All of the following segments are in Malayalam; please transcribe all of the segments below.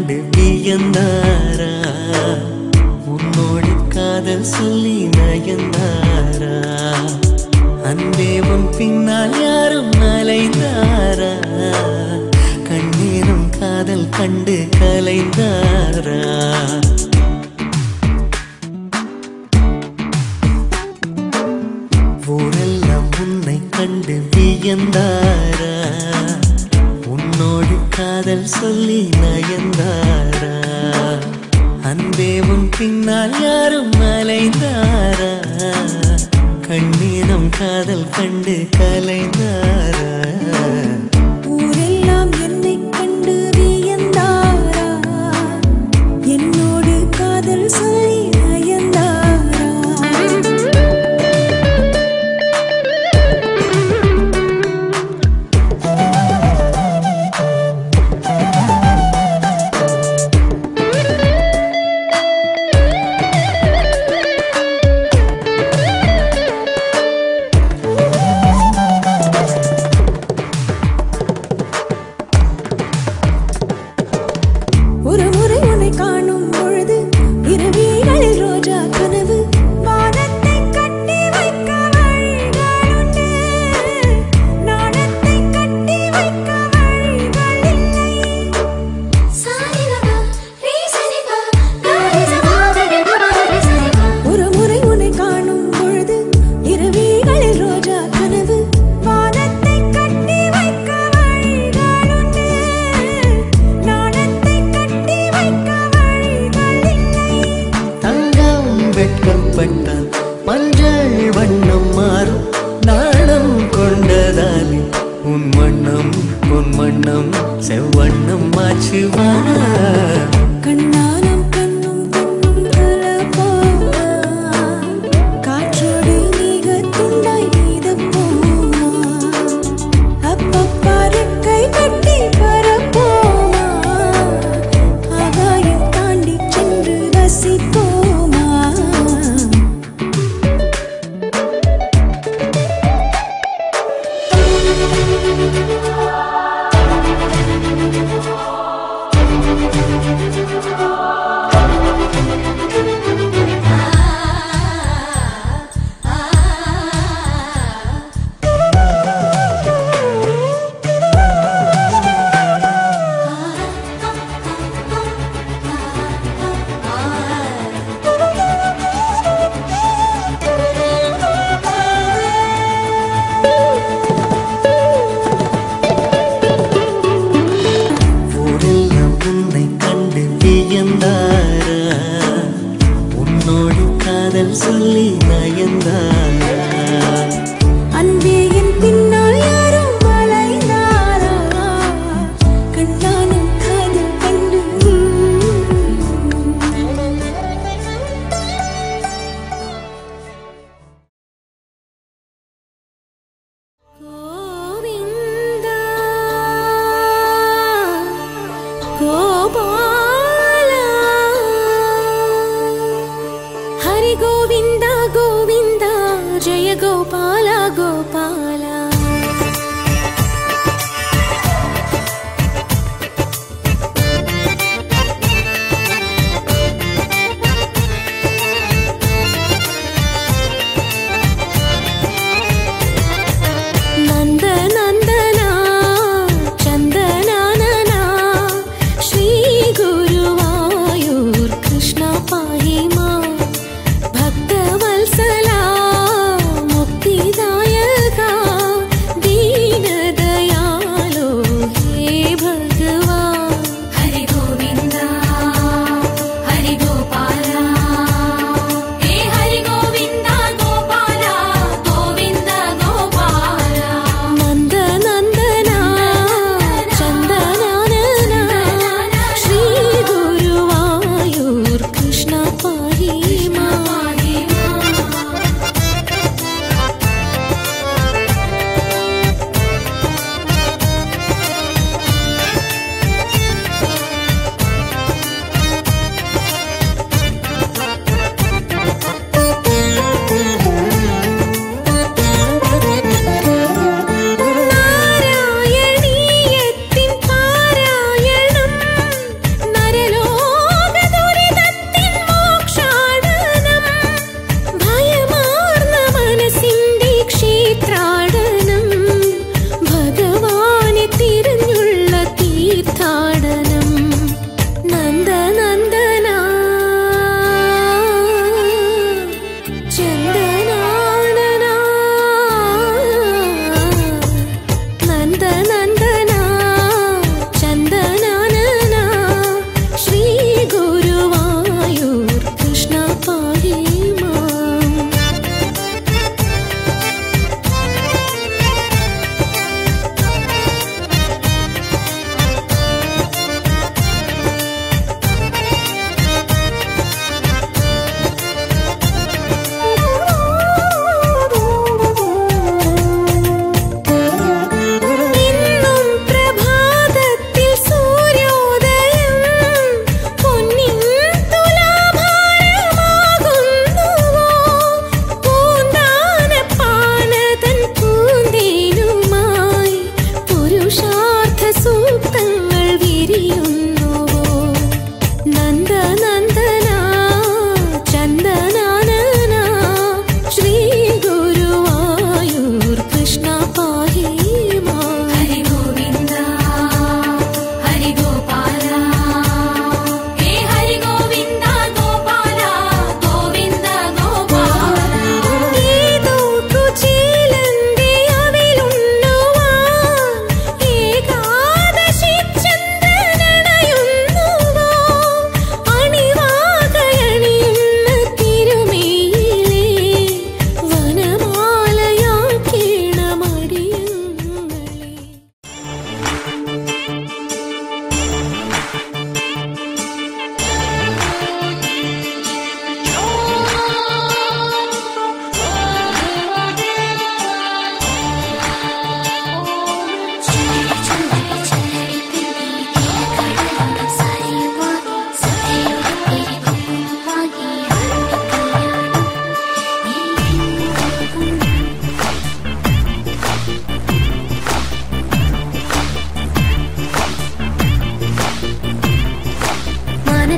கண்டு வியந்தாரா உன்னோடு காதல் சொல்லி நயந்தாரா அன்பே உன் பின்னால் யாரும் அலைந்தாரா கண்ணீரும் காதல் கண்டு கலைந்தாரா ஊரெல்லாம் உன்னை கண்டு வியந்தாரா உன்னோடு காதல் சொல்லி நயந்தாரா அன்பே உன் பின்னால் யாரும் அலைந்தாரா கண்ணீரம் காதல் கண்டு கலைந்தாரா ஊரெல்லாம் என்னைக் கண்டு வியந்தாரா என்னோடு காதல் சொல்லி நயந்தாரா ஒரு முறை உன்னை காணும் பொழுது இரவிகளில் ரோஜா கனவு வானத்தை கட்டி வைக்க வழிகளுண்டு நாணத்தை கட்டி வைக்க வழிகள் இல்லை ஒரு முறை உன்னை காணும் பொழுது இரவிகளில் ரோஜா கனவு வானத்தை கட்டி வைக்க வழிகளுண்டு நாணத்தை கட்டி வைக்க வழிகள் இல்லை தங்கம் வெட்கப்பட்டால் மஞ்சள் வண்ணம் மாறும் நாணம் கொண்டதாலே உன் வண்ணம் உன் வண்ணம் செவ்வண்ணம் மாற்றுவா கண்ணானம் கண்ணும் கண்ணும் கலப்பாமா காற்றோடு நீக துண்டாய் நீதப்போமா அப்பப்பா ரெக்கை கட்டி பரப்போமா ஆகாயம் தாண்டி சென்று ரசிப்போமா ஊரெல்லாம் உன்னை கண்டு வியந்தாரா உன்னோடு காதல் சொல்லி நயந்தாரா அன்பே என் பின்னால் யாரும் வளைந்தாரா கண்ணானும் காதல் கண்டு கோவிந்தா கோபாலா ஹரி கோவிந்தா கோவிந்தா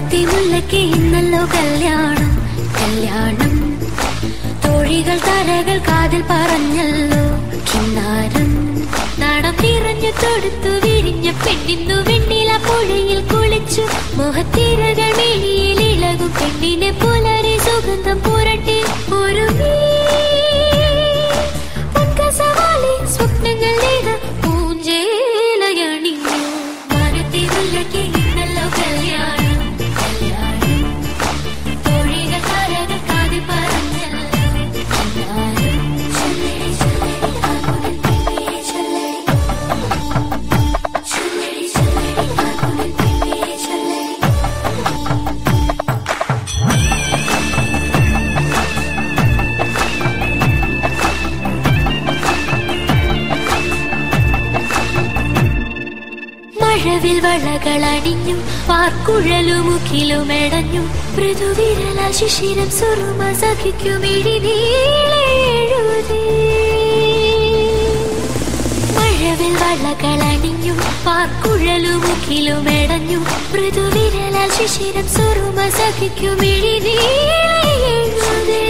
മനത്തി മുല്ലയ്ക്ക് ഇന്നല്ലോ കല്യാണം കല്യാണം തോഴികൾ തരകൾ കാതിൽ പറഞ്ഞല്ലോ കിന്നാരം നാടം നിറഞ്ഞു തൊടുത്തു വിരിഞ്ഞ പെണ്ണിന്നു വെണ്ണില പുഴയിൽ കുളിച്ചു മുഖത്തിരകൾ മെഴിയിൽ ഇളകും പെണ്ണിനെ പുലരി സുഗന്ധം പുരട്ടി ഒരു സവാളി സ്വപ്നങ്ങൾ നേത പൂഞ്ചേലയണിഞ്ഞു മനത്തി മുല്ലയ്ക്ക് ഇന്നല്ലോ കല്യാണം കല്യാണം തോഴികൾ താരകൾ കാതിൽ പറഞ്ഞല്ലോ കിന്നാരം ചൊല്ലടി ചൊല്ലടി ആകുലൻ പിന്നിയെ ചൊല്ലടി ചൊല്ലടി ചൊല്ലടി ആകുലൻ പിന്നിയെ ചൊല്ലടി മഴവിൽ വളകൾ അണിഞ്ഞു വാർക്കുഴലുമുഖിലുമെടഞ്ഞു മൃദുവിരല ശിശിരം സുറുമ സഖിക്കുമിഴി നീളെഴുതി മഴവിൽ വളകൾ അണിഞ്ഞു വാർക്കുഴലുമുഖിലുമെടഞ്ഞു മൃദുവിരല ശിശിരം സുറുമ സഖിക്കുമിഴി നീളെഴുതി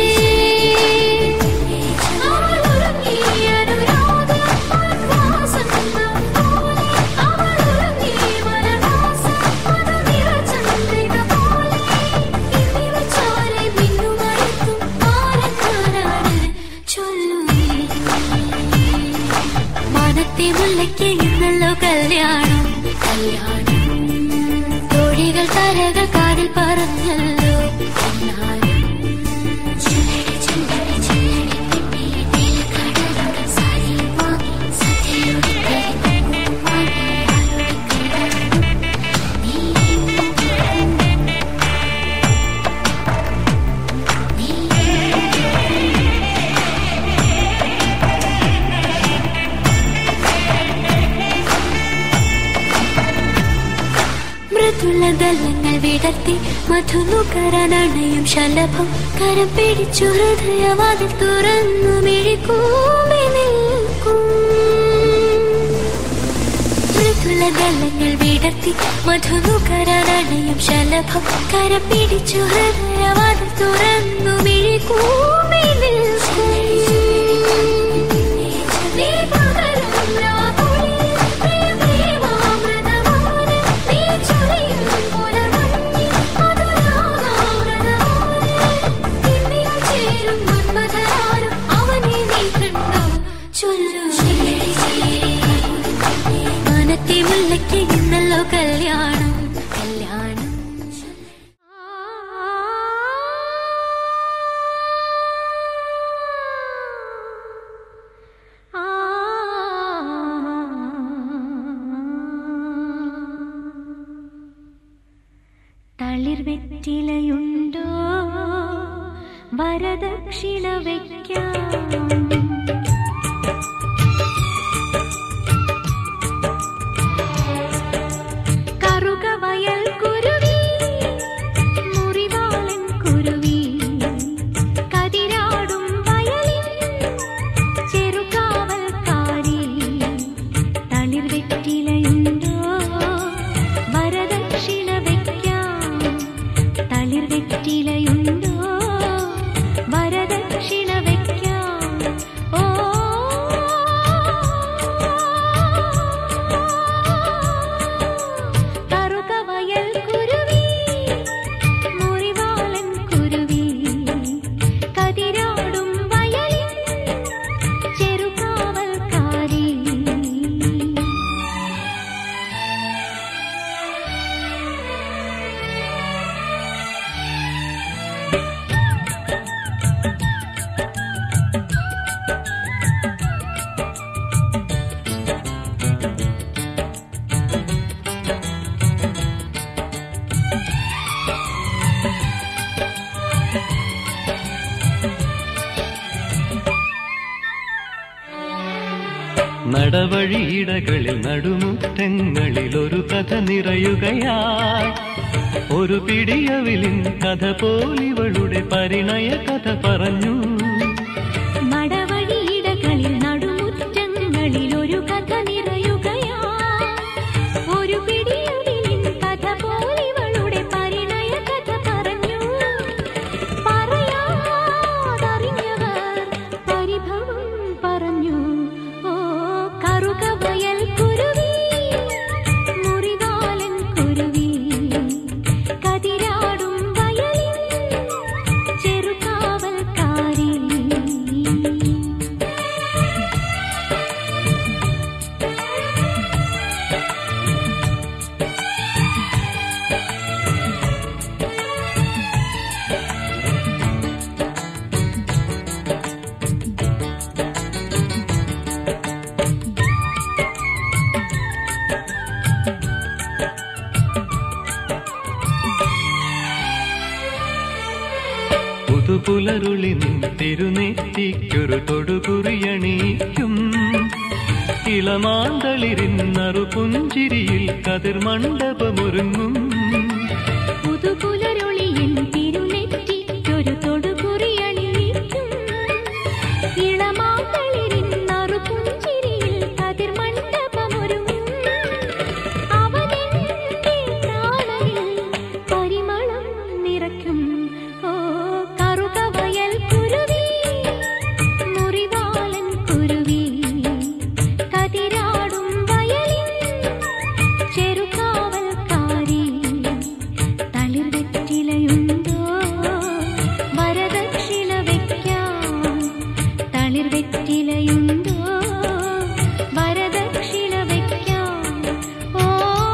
മനത്തെ മുല്ലയ്ക്ക് ഇന്നല്ലോ കല്യാണം കല്യാണം തോഴികൾ തരകൾ കാതിൽ പറഞ്ഞല്ലോ എന്നാലും ചുല്ലടി ചുല്ലടി ചുല്ലടി പിന്നിയെ നീലക്കടലുകൾ സാരിയും വാങ്ങി സത്യയുടെ കൈകൊണ്ടും വാങ്ങി ആരുടെ കൈകൊണ്ടും നീ മൃദുല ദലങ്ങൾ വിടർത്തി മധുനുകരനണയും ശലഭം കരം പിടിച്ചു ഹൃദയവാതിൽ തുറന്നു മിഴിക്കൂമ്പി നിൽക്കും മൃദുല ദലങ്ങൾ വിടർത്തി മധുനുകരനണയും ശലഭം കരം പിടിച്ചു ഹൃദയവാതിൽ തുറന്നു മിഴിക്കൂമ്പി നിൽക്കും നീ പകരും രാവുകളിൽ പ്രേമാമൃതമാണ് നീ ചൊരിയും പുലർമഞ്ഞിൽ മധുരാഗാമൃതമാണ് നിന്നിൽ ചേരും മന്മഥരാരും അവനെ നീ കണ്ടോ ചൊല്ലു മനത്തെ മുല്ലയ്ക്ക് ഇന്നല്ലോ കല്യാണം കല്യാണം തളിർവെറ്റിലയുണ്ടോ വരദക്ഷിണ വയ്ക്കാം കറുകവയൽ കുരുവി മുറിവാളൻ കുരുവി കതിരാടും വയലിൽ ചെറുകാവൽക്കാരി തളിർവെറ്റിലയുണ്ടോ വരദക്ഷിണ വയ്ക്കാം തളിർവെറ്റിലയുണ്ടോ വരദക്ഷിണ വയ്ക്കാം ഓ കറുകവയൽ കുരുവി മുറിവാളൻ കുരുവി കതിരാടും വയലിൽ ചെറുകാവൽക്കാരി നടവഴിയിടകളിൽ നടുമുറ്റങ്ങളിൽ ഒരു കഥ നിറയുകയായി ഒരു പിടിയവിലിൻ കഥ പോലിവളുടെ പരിണയ കഥ പറഞ്ഞു മടവഴിയിടകളിൽ നടുമുറ്റങ്ങളിൽ ഒരു കഥ നിറയുകയാ ഒരു പിടിയതിലിൻ കഥ പോലിവളുടെ പരിണയ പുതുപുലരുളി നിൻ തിരുനെറ്റിക്കൊരു തൊടുകുറിയണിയിക്കും ഇളമാന്തളിരിന്നറു പുഞ്ചിരിയിൽ കതിർമണ്ഡപമൊരുങ്ങും പുതുപുലരൊളിയൻ തിരുനെറ്റിക്കൊരു തൊടുകുറിയണിയിക്കും. ഇളമാതളിരിന്നറു പുഞ്ചിരിയിൽ കതിർമണ്ഡപമൊരുങ്ങും. അവനെന്റെ പ്രാണനിൽ പരിമളം നിറയ്ക്കും. ഓ കറുകവയൽ കുരുവി, മുറിവാലൻ കുരുവി, കതിരാടും വയലിൻ ചെറുകാവൽക്കാരി തളിർവെറ്റിലയുണ്ടോ വരദക്ഷിണ വയ്ക്കാം തളിർവെറ്റിലയുണ്ടോ വരദക്ഷിണ വയ്ക്കാം ഓ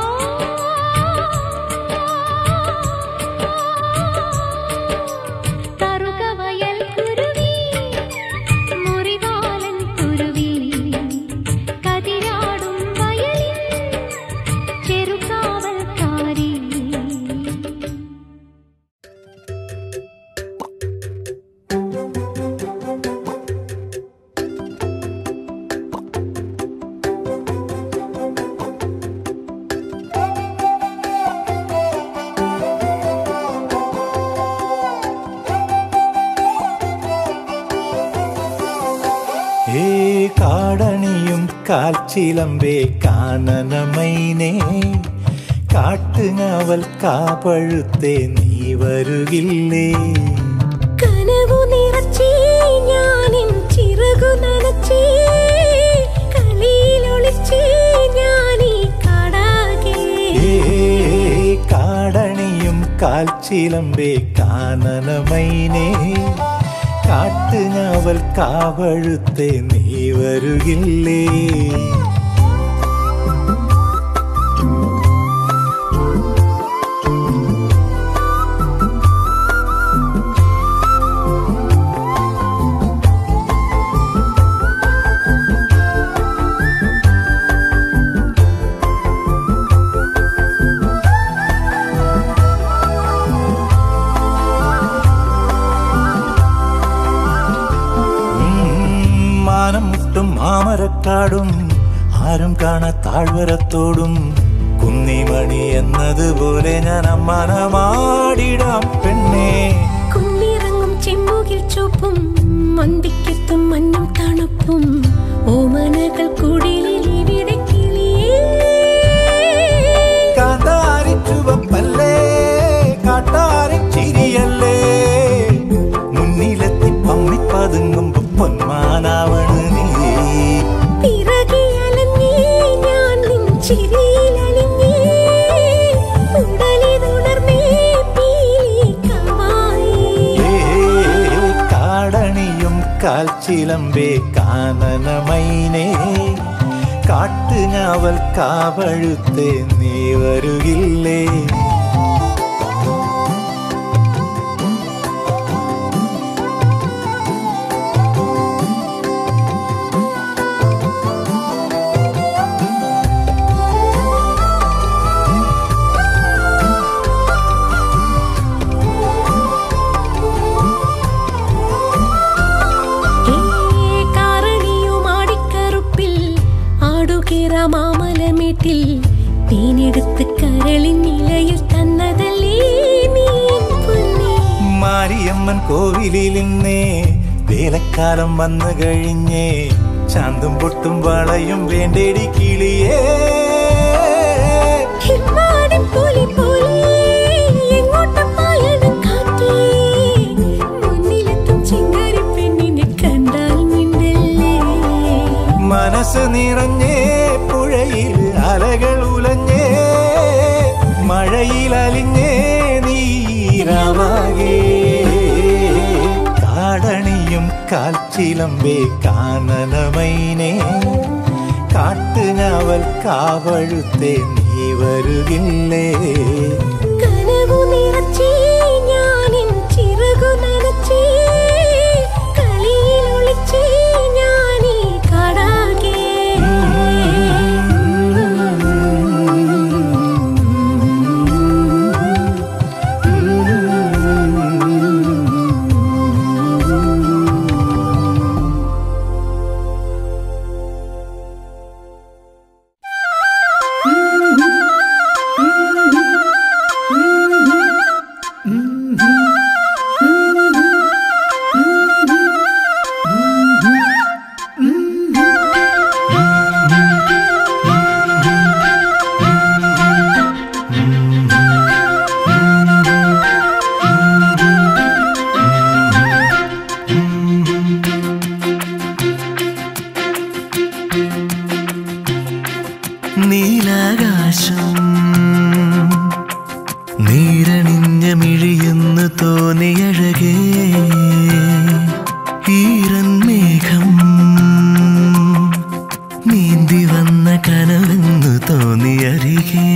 കറുകവയൽ കുരുവി മുറിവാലൻ കുരുവി കതിരാടും വയലിൻ ചെറുകാവൽക്കാരി ഏ കാടണിയും കാൽച്ചിലമ്പേ കാനനമൈനേ കാട്ടുങ്ങാവൽ കാപ്പഴുത്തേ നീ വരുകില്ലേ കനവു നിറച്ചേ ഞാനിൻ ചിറകു നനച്ചേ കളിയിലൊളിച്ചേ ഞാനീ കാടാകെ ഏ കാടണിയും കാൽച്ചിലമ്പേ കാനനമൈനേ കാട്ടുങ്ങാവൽ കാവഴുത്തേ നീ വരുകില്ലേ ഉം, മാനം മുട്ടും മാമരക്കാടും ആരും കാണാ താഴ്വരത്തോടും കുന്നിമണി എന്നതുപോലെ ഞാൻ അമ്മാനമാടിടാം പെണ്ണേ കുന്നിറങ്ങും ചെമ്മുകിൽ ചുവപ്പും മന്തിക്കെത്തും മഞ്ഞും തണുപ്പും ഓമനകൾ കുടിലിൽ ഇവിടെ കിളിയേ കാന്താരി ചുവപ്പല്ലേ കാട്ടാരൻ ചിരിയല്ലേ മുന്നിലെത്തി പമ്മി പതുങ്ങുമ്പോ പൊന്മാനാവണ് നീ പിറകെ അലഞ്ഞേ ഞാൻ നിൻ ചിരിയിലലിഞ്ഞേ ഉടലിതുണർന്നേ പീലി കവായി ഏ, കാടണിയും കാൽച്ചിലമ്പേ കാനനമൈനേ കാട്ടുഞാവൽ കാവഴുത്തേ നീ വരുകില്ലേ ഏ കാരണിയുമാടിക്കറുപ്പിൽ ആടുകേറ മാമലമേട്ടിൽ തേനെടുത്ത് കരളിൻ നിലയിൽ തന്നതല്ലേ നീ പൊന്നേ മാരിയമ്മൻ കോവിലിൽ നിന്നേ വേലക്കാലം വന്നു കഴിഞ്ഞേ ചാന്തും പൊട്ടും വളയും വേണ്ടേടി കിളിയേ ഹിമ്മാടിപ്പുലി പോലെ എങ്ങോട്ടും പായണം കാറ്റേ. മുന്നിലെത്തും ചിങ്കാരിപ്പെണ്ണിനെ കണ്ടാൽ മിണ്ടല്ലേ. മനസ്സ് നിറഞ്ഞേ പുഴയിൽ അലകൾ ഉലഞ്ഞേ മഴയിൽ അലിഞ്ഞേ നീരാവാകേ കാടണിയും കാൽച്ചിലമ്പേ കാനനമൈനേ കാട്ടുഞാവൽ കാവഴുത്തേ നീ വരുകില്ലേ കനവു നിറച്ചേ ഞാനിൻ ചിറകു നനച്ചേ കളിയിലൊളിച്ചേ ഞാനീ കാടാകെ ഉം മിഴിയെന്ന് തോന്നിയഴകേ ഈറൻ മേഘം നീന്തി വന്ന കനവെന്നു തോന്നിയരികേ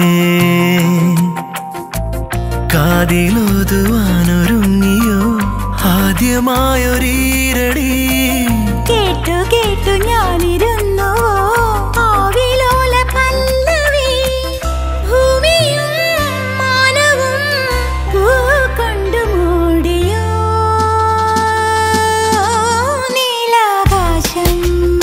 കാതിലോതുവാനൊരുങ്ങിയോ ആദ്യമായൊരീരടി കേട്ടു കേട്ടു ഞാനിരുന്നു ആവിലോല പല്ലവി ഭൂമിയും മാനവും പൂ കൊണ്ട് മൂടിയോ നീലാകാശം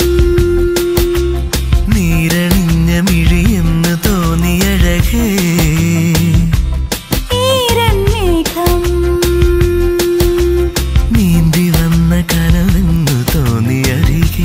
നീരണിഞ്ഞ മിഴിയെന്ന് തോന്നിയഴകേ ഈരൻ മേഘം നീന്തി വന്ന കനവെന്നു തോന്നിയരികേ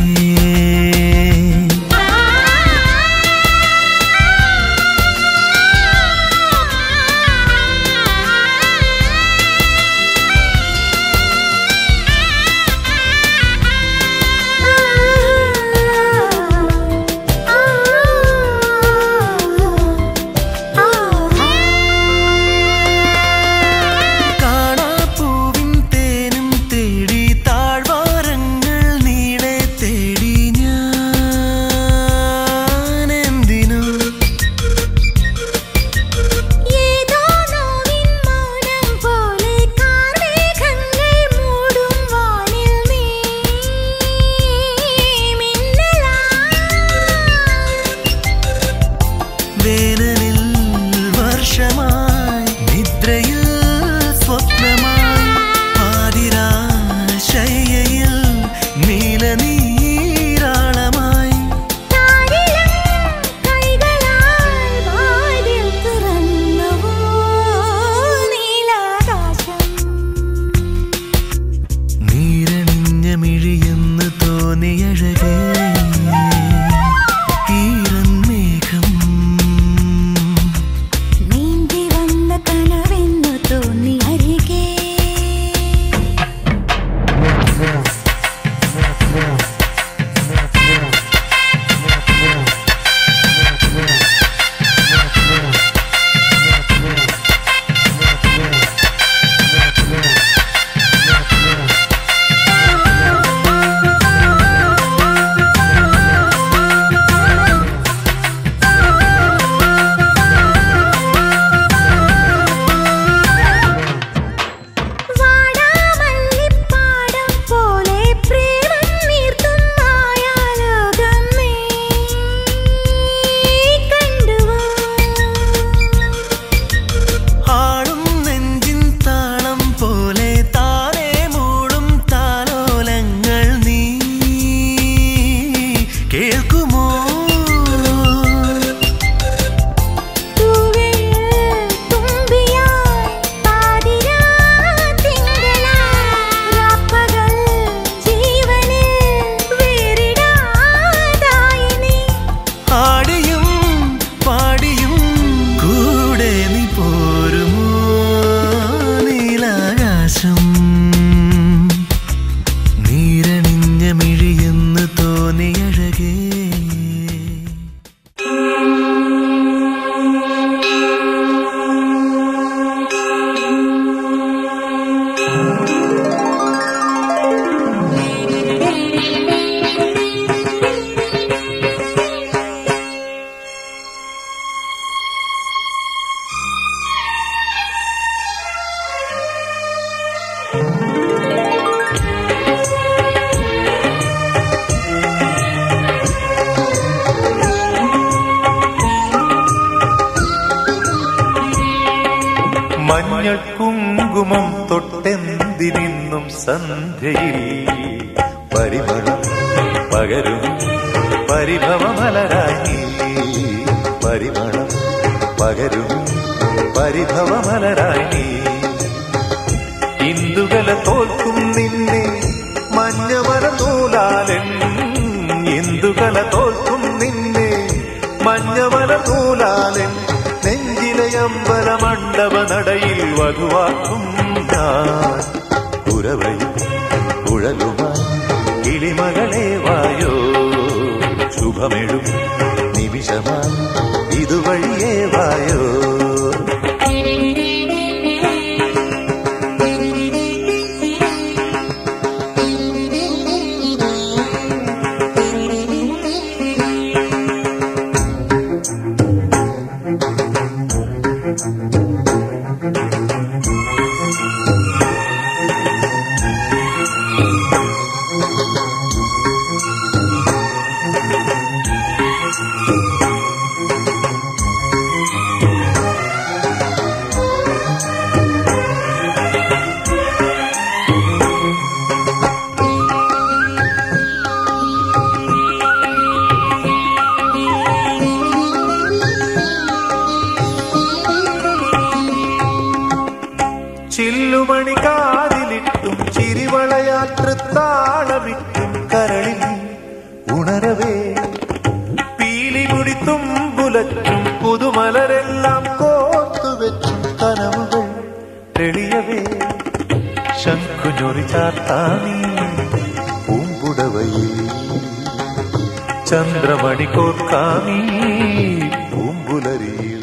കാണാപ്പൂവിൻ തേനും തേടി താഴ്വാരങ്ങൾ നീളെ തേടി ഞാൻ എന്തിനു ഏതോ നോവിൻ മൗനം പോലെ കാർമേഘങ്ങൾ മൂടും വാനിൽ നീ മിന്നലായി വേനലിൽ വർഷമായി നിദ്രയിൽ സ്വപ്നമായി ആതിരാശയ്യയിൽ നീലനീരാളമായി താരിളം കൈകളാൽ വാതിൽ തുറന്നുവോ നീലാകാശം നീരണിഞ്ഞ മിഴിയെന്ന് തോന്നിയഴകേ ഈറൻ മേഘം നീന്തി വന്ന കനവെന്നു തോന്നി അരികെ വാടാമല്ലിപ്പാടം പോലെ പ്രേമം നീർത്തും മായാലോകം നീ കണ്ടുവോ ആളും നെഞ്ചിൻ താളം പോലെ താനേ മൂടും താലോലങ്ങൾ നീ കേൾക്കുമോ തൂവെയിൽ തുമ്പിയായി പാതിരാ തിങ്കളായി രാപ്പകൽ ജീവനിൽ വേറിടാതായി നീ ആടിയും പാടിയും കൂടെ നീ പോരുമോ നീലാകാശം നീരണിഞ്ഞ മിഴിയെന്ന് തോന്നിയഴകേ മഞ്ഞൾ കുങ്കുമം തൊട്ടെന്തിനിന്നും സന്ധ്യയിൽ പരിമളം പകരും പരിഭവമലരായി പരിമളം പകരും പരിഭവമലരായി ഇന്ദുകല തോൽക്കും നിന്നെ മഞ്ഞമര നൂലാലൻ ഇന്ദുകല തോൽക്കും നിന്നെ മഞ്ഞമല നൂലാലൻ നെഞ്ചിലെ അമ്പല മണ്ഡപ നടയിൽ വധുവാക്കും ഞാൻ ഉറവയും കുഴലുമായി കിളിമകളെ വായോ ശുഭമെഴും നിമിഷമായി ഇതുവഴിയേ വായോ ചില്ലുമണി കാതിലിട്ടും ചിരിവളയാത്രത്താളമിട്ടും കരളിൽ ഉണരവേ പീലിമുടി തുമ്പുലച്ചും പുതുമലരെല്ലാം കോർത്തുവെച്ചും കനവുകൾ തെളിയവേ ശംഖുഞ്ഞൊറി ചാർത്താനീ പൂമ്പുടവയിൽ ചന്ദ്രമണി കോർക്കാമീ പൂമ്പുലരിയിൽ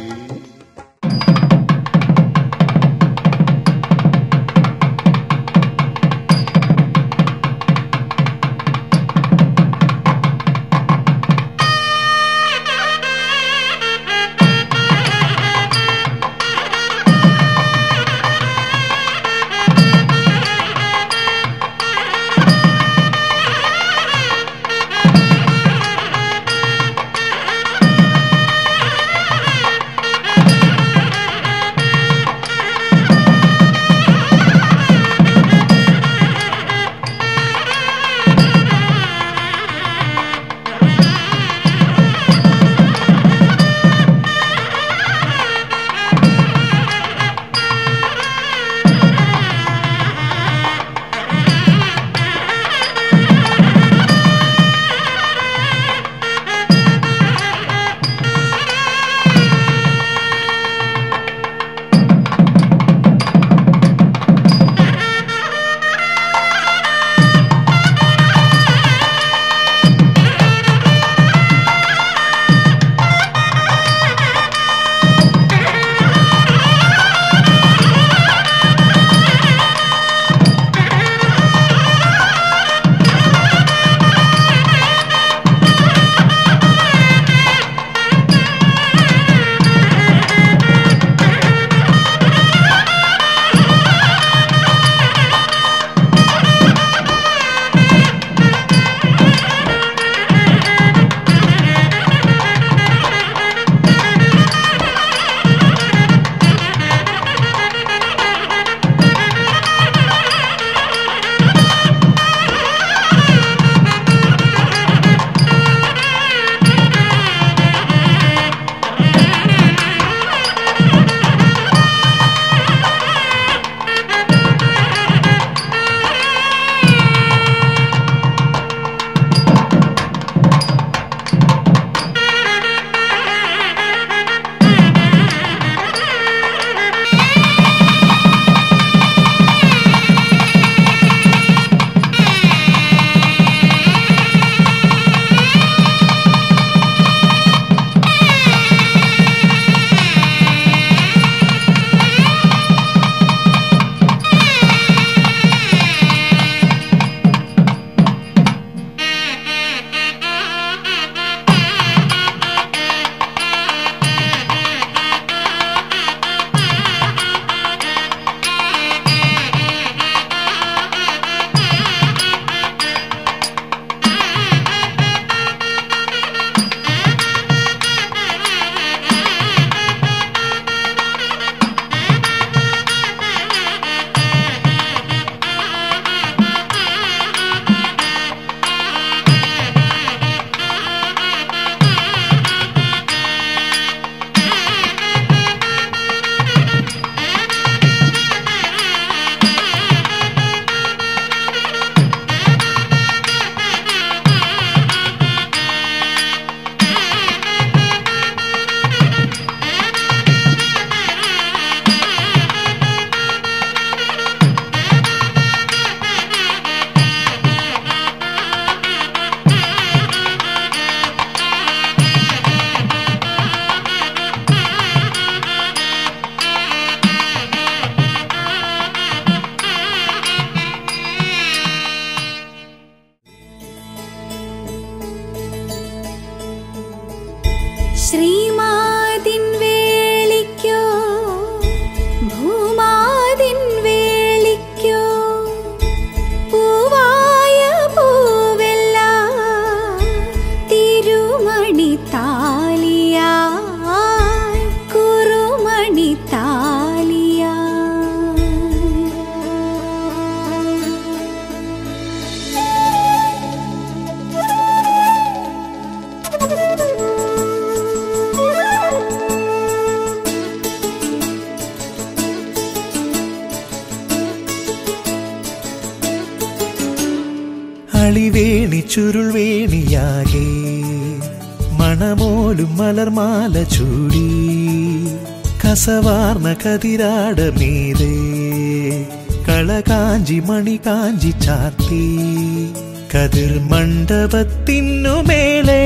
അളിവേണി ചുരുൾവേണിയാകെ മണമോലും മലർമാല ചൂടി കസവാർന്ന കതിരാട മീതേ കളകാഞ്ചി മണി കാഞ്ചി ചാർത്തി കതിർ മണ്ഡപത്തിനു മേലെ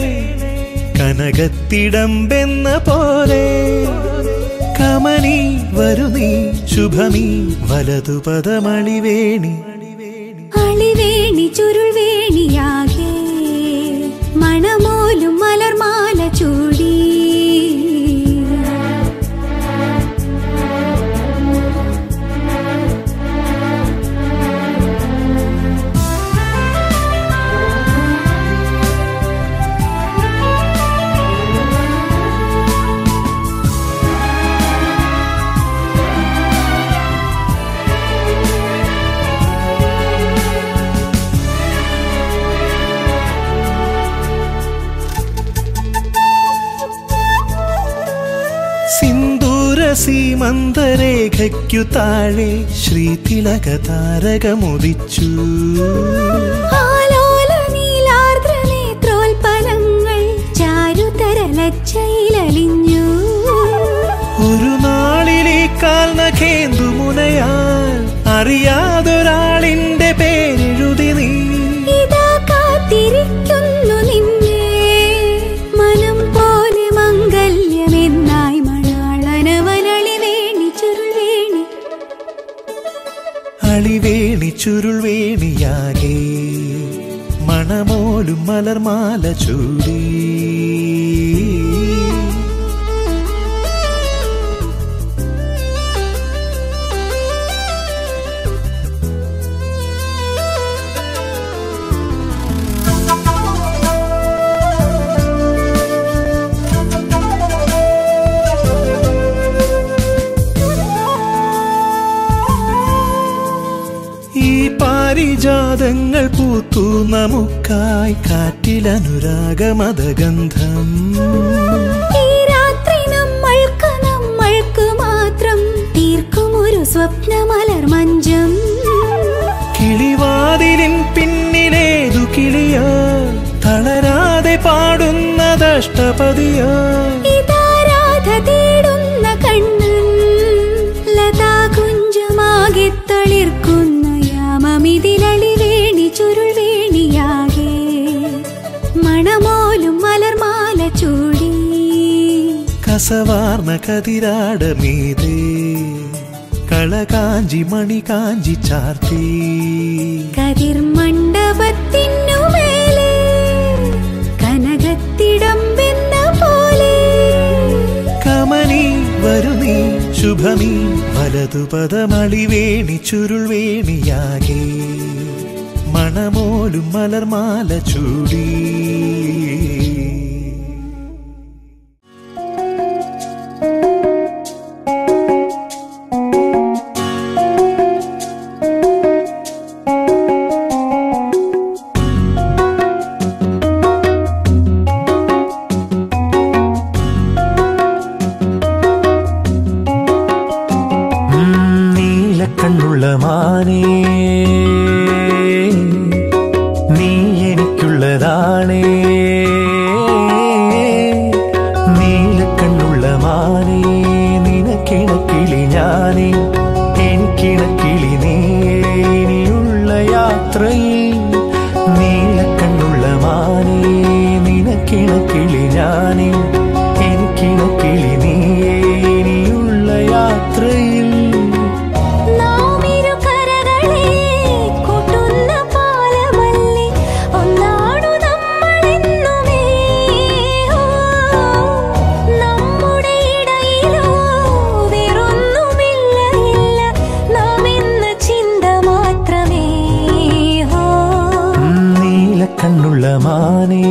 കനകത്തിടമ്പെന്ന പോലെ കമനി വരുനീ ശുഭമീ വലതുപദമളിവേണി അളിവേണി ചുരുൾവേണിയാകെ മണമോലും മലർമാല ചൂടി സിന്ദൂര സീമന്തരേഖയ്ക്കു താഴെ ശ്രീതിലക താരകമുദിച്ചു ആലോല നീലാർദ്ര നേത്രോൽപലങ്ങൾ ചാരുതരലച്ചയിലലിഞ്ഞു ഒരു നാളിലീ കാൽ നഖേന്ദു മുനയാൽ അറിയാതൊരാളിന്റെ പേരെഴുതി നീ ഇതാ കാത്തിരിക്കുന്നു നിന്നെ മനം പോലെ മംഗല്യമെന്നായി മണാളനവനളി വേണി ചുരുൾവേണി അളിവേണി ചുരുൾവേണിയാകെ മണമോലും മലർമാല ചൂടി ഈ പാരിജാതങ്ങൾ പൂത്തു നമുക്കായി കാറ്റിലനുരാഗമതഗന്ധം ഈ രാത്രി നമ്മൾക്ക് നമ്മൾക്ക് മാത്രം തീർക്കും ഒരു സ്വപ്നമലർ മഞ്ചം കിളിവാതിലിൻ പിന്നിലേതു കിളിയോ തളരാതെ പാടുന്നതഷ്ടപതിയോ ഇതാ രാധ തേടുന്ന കണ്ണൻ ലതാ കുഞ്ചമാകെ തളിർക്കുന്ന യാമമിതിലളി വേണി ചുരുൾ വേണിയാകെ മണമോലും മലർമാല ചൂടി കസവാർന്ന കതിരാട മീതേ കളകാഞ്ചി മണി കാഞ്ചി ചാർത്തി കതിർ മണ്ഡപത്തിനു മേലെ കനകത്തിടമ്പെന്ന പോലെ കമനി വരുനീ ശുഭമീ വലതുപദമളിവേണി ചുരുൾവേണിയാകെ മണമോലും മലർമാല ചൂടി നീലക്കണ്ണുള്ള മാനേ നീ എനിക്കുള്ളതാണേ നീലക്കണ്ണുള്ള മാനേ നിനക്കിണക്കിളി ഞാനേ എനിക്കിണക്കിളി നീ ഇനിയുള്ള യാത്രയിൽ നീലക്കണ്ണുള്ള മാനേ നിനക്കിണക്കിളി ഞാനേ എനിക്കിണക്കിളി നീ ഇനിയുള്ള യാത്രയിൽ നാമിരു കരകളെ കൂട്ടുന്ന പാലമല്ലി ഒന്നാണു നമ്മളെന്നുമേ ഓ, നമ്മുടെ ഇടയിലോ വേറൊന്നുമില്ല ഇല്ല നാം എന്ന ചിന്ത മാത്രമേ ഓ നീലക്കണ്ണുള്ള മാനേ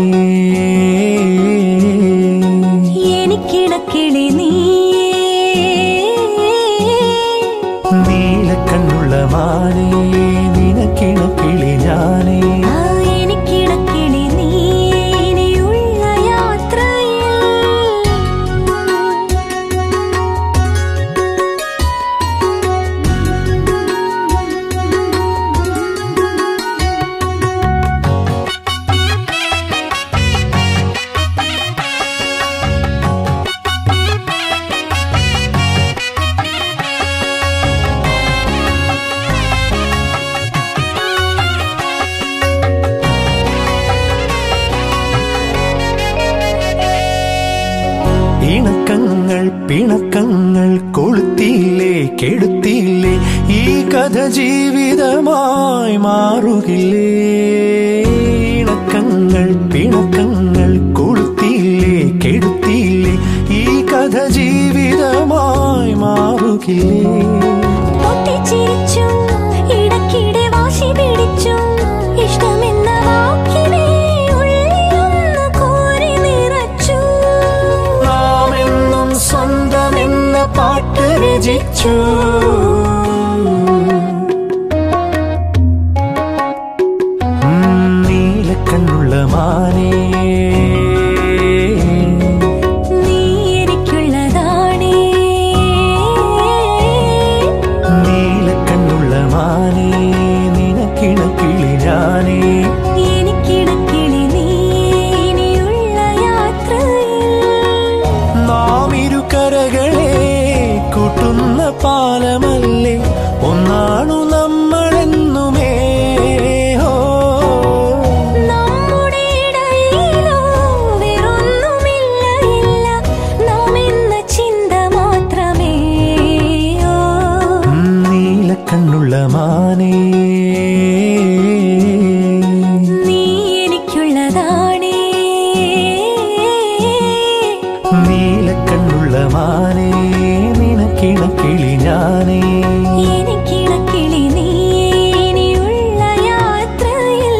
എനിക്കിടക്കിളി നീ നീലക്കണ്ണുള്ള മാനേ നിനക്കിണക്കിളി ഞാനേ ആ എനിക്കിടക്കിളി നീ ഇനിയുള്ള യാത്രയിൽ പിണക്കങ്ങൾ കൊളുത്തിയില്ലേ കെടുത്തിയില്ലേ ഈ കഥ ജീവിതമായി മാറുകില്ലേ ഇണക്കങ്ങൾ പിണക്കങ്ങൾ കൊളുത്തിയില്ലേ കെടുത്തിയില്ലേ ഈ കഥ ജീവിതമായി മാറുകില്ലേ പൊട്ടിച്ചിരിച്ചും ഇടയ്ക്കിടെ വാശി പിടിച്ചും ഇഷ്ടമെന്ന വാക്കിനെ ഉള്ളിലൊന്ന് കോരി നിറച്ചു നാം എന്നും സ്വന്തമെന്ന പാട്ട് രചിച്ചു ഉം, നീലക്കണ്ണുള്ള മാനേ നീ എനിക്കുള്ളതാണേ നീലക്കണ്ണുള്ള മാനേ നിനക്കിണക്കിളി ഞാനേ എനിക്കിടക്കിളി നീ ഇനിയുള്ള യാത്രയിൽ നാം ഇരുകരകളെ കൂട്ടുന്ന പാലമല്ലേ ഒന്നാണു നമ്മളെന്നുമേ ഹോ നമ്മുടെ ഇടയിലോ വേറൊന്നുമില്ല ഇല്ല നാം എന്ന ചിന്ത മാത്രമേ ഓ ഉം, നീലക്കണ്ണുള്ള മാനേ നീ എനിക്കുള്ളതാണേ നീലക്കണ്ണുള്ള മാനേ നിനക്കിണക്കിളി ഞാനേ എനിക്കിടക്കിളി നീ ഇനിയുള്ള യാത്രയിൽ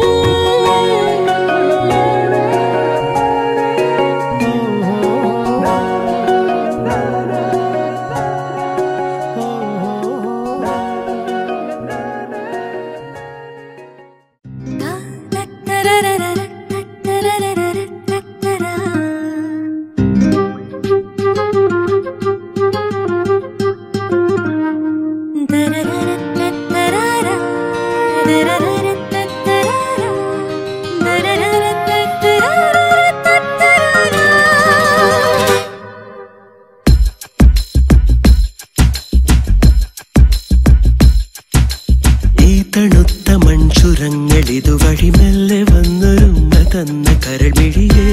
ഈ തണുത്ത മൺചുരങ്ങൾ ഇതുവഴി മെല്ലെ വന്നൊരുമ്മ തന്ന കരൾമിഴിയേ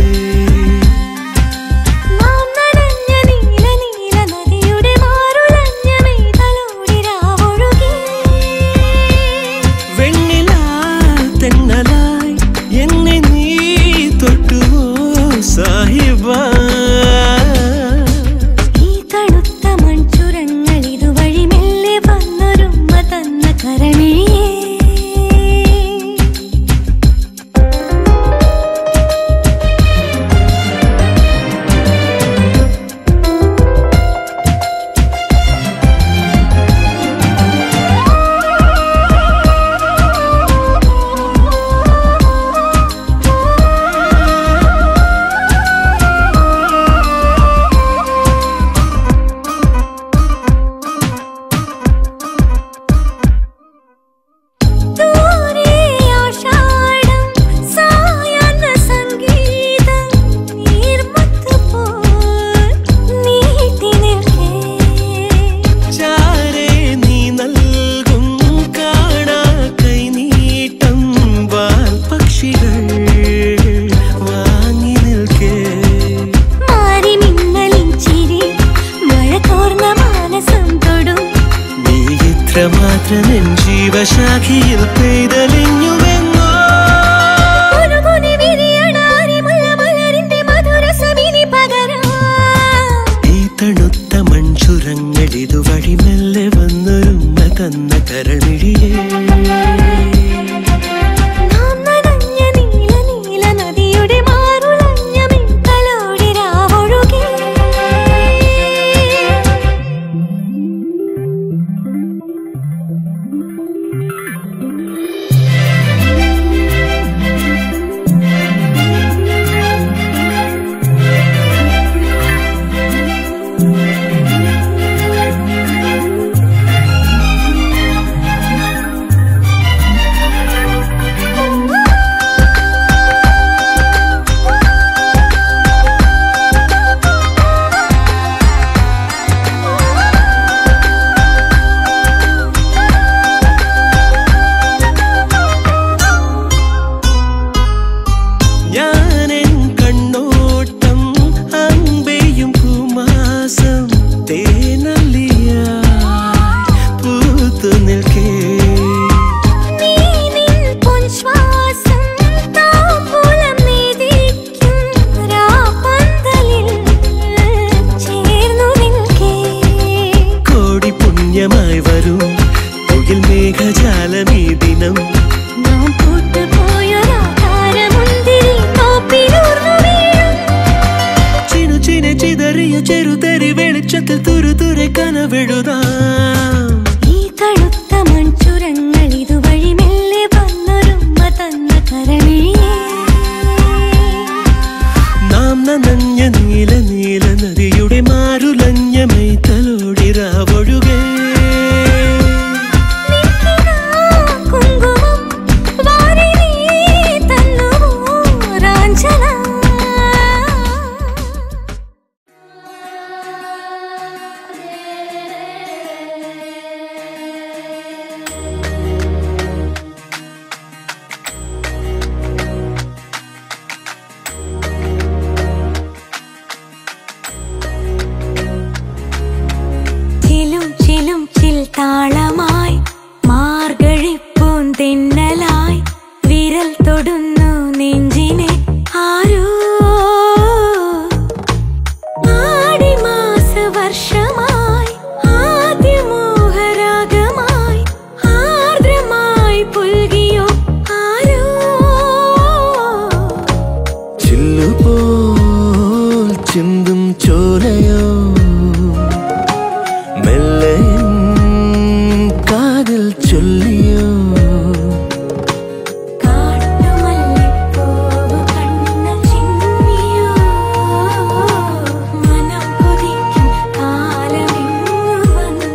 നാം നനഞ്ഞ നീല നീല നദിയുടെ മാറുലഞ്ഞ മെയ്തലോടി രാവൊഴുകി വെണ്ണിലാ തെന്നലായി എന്നെ നീ തൊട്ടുവോ സാഹിബ ഈ തണുത്ത മൺചുരങ്ങൾ ഇതുവഴി മെല്ലെ വന്നൊരുമ്മ തന്ന കരമിഴിയേ ദൂരെ ആഷാഢം സായാഹ്ന സംഗീതം നീർമുത്ത് പോൽ നീട്ടി നിൽക്കേ ചാരേ നീ നൽകും കാണാ കൈനീട്ടം വാൽ പക്ഷികൾ വാങ്ങി നിൽക്കേ മാറി മിന്നലിൻ ചിരി മഴ തോർന്ന മാനസം തൊടും നീ ഇത്രമാത്രം എൻ ജീവശാഖിയിൽ പെയ്തലിഞ്ഞുവെന്നോ കുനുകുനി വിരിയണ അരിമുല്ല മലരിന്റെ മധുരസമിനി പകരാം ഈ തണുത്ത മൺചുരങ്ങൾ ഇതുവഴി മെല്ലെ വന്നൊരുമ്മ തന്ന കരൾമിഴിയേ നാം നനഞ്ഞ നീല നീല നദിയുടെ മാറുലഞ്ഞ മിന്നലോടി രാവൊഴുകി ഈ കാത്തു നിൽക്കേ നീ നിൻ പൊൻശ്വാസം താമ്പൂലം നീതിക്കും രാപ്പന്തലിൽ ചേർന്നു നിൽക്കേ കോടി പുണ്യമായി വരും മുകിൽ മേഘജാലമീ ദിനം നാം പൂത്തുപോയൊരാധാരമുന്തിരി തോപ്പിലൂർന്നു വീഴും ചിനു ചിന ചിതറിയ ചെറുതരി വെളിച്ചത്തിൽ തുരു തുരെ കനവെഴുതാം ഈ തണുത്ത മൺചുരങ്ങൾ ഇതുവഴി മെല്ലെ വന്നൊരുമ്മ തന്ന കരമിഴിയേ നാം നനഞ്ഞ നീല നീല നദിയുടെ മാരുലഞ്ഞ മെയ്തലോടി രാവൊഴുകേ നിൽക്കിനാ കുങ്കുമം വാരി നീ തന്നുവോ രാഞ്ജന ചിലും ചിലും ചിൽ താളമായി മാർഗഴിപ്പൂന്തിന്നലായി വിരൽ തൊടുന്നു നെഞ്ചിനെ ആരോ ആടിമാസ വർഷമായി ആദ്യമോഹരാഗമായി ആർദ്രമായി പുൽകിയോ ആരോ ചില്ലുപോൽ ചിന്തും ചോലയോ മെല്ലെ കാതിൽ ചൊല്ലിയോ കാട്ടുമല്ലിപ്പൂവ് കണ്ണിൽ ചിമ്മിയോ മനം കൊതിക്കും കാലമിങ്ങു വന്നു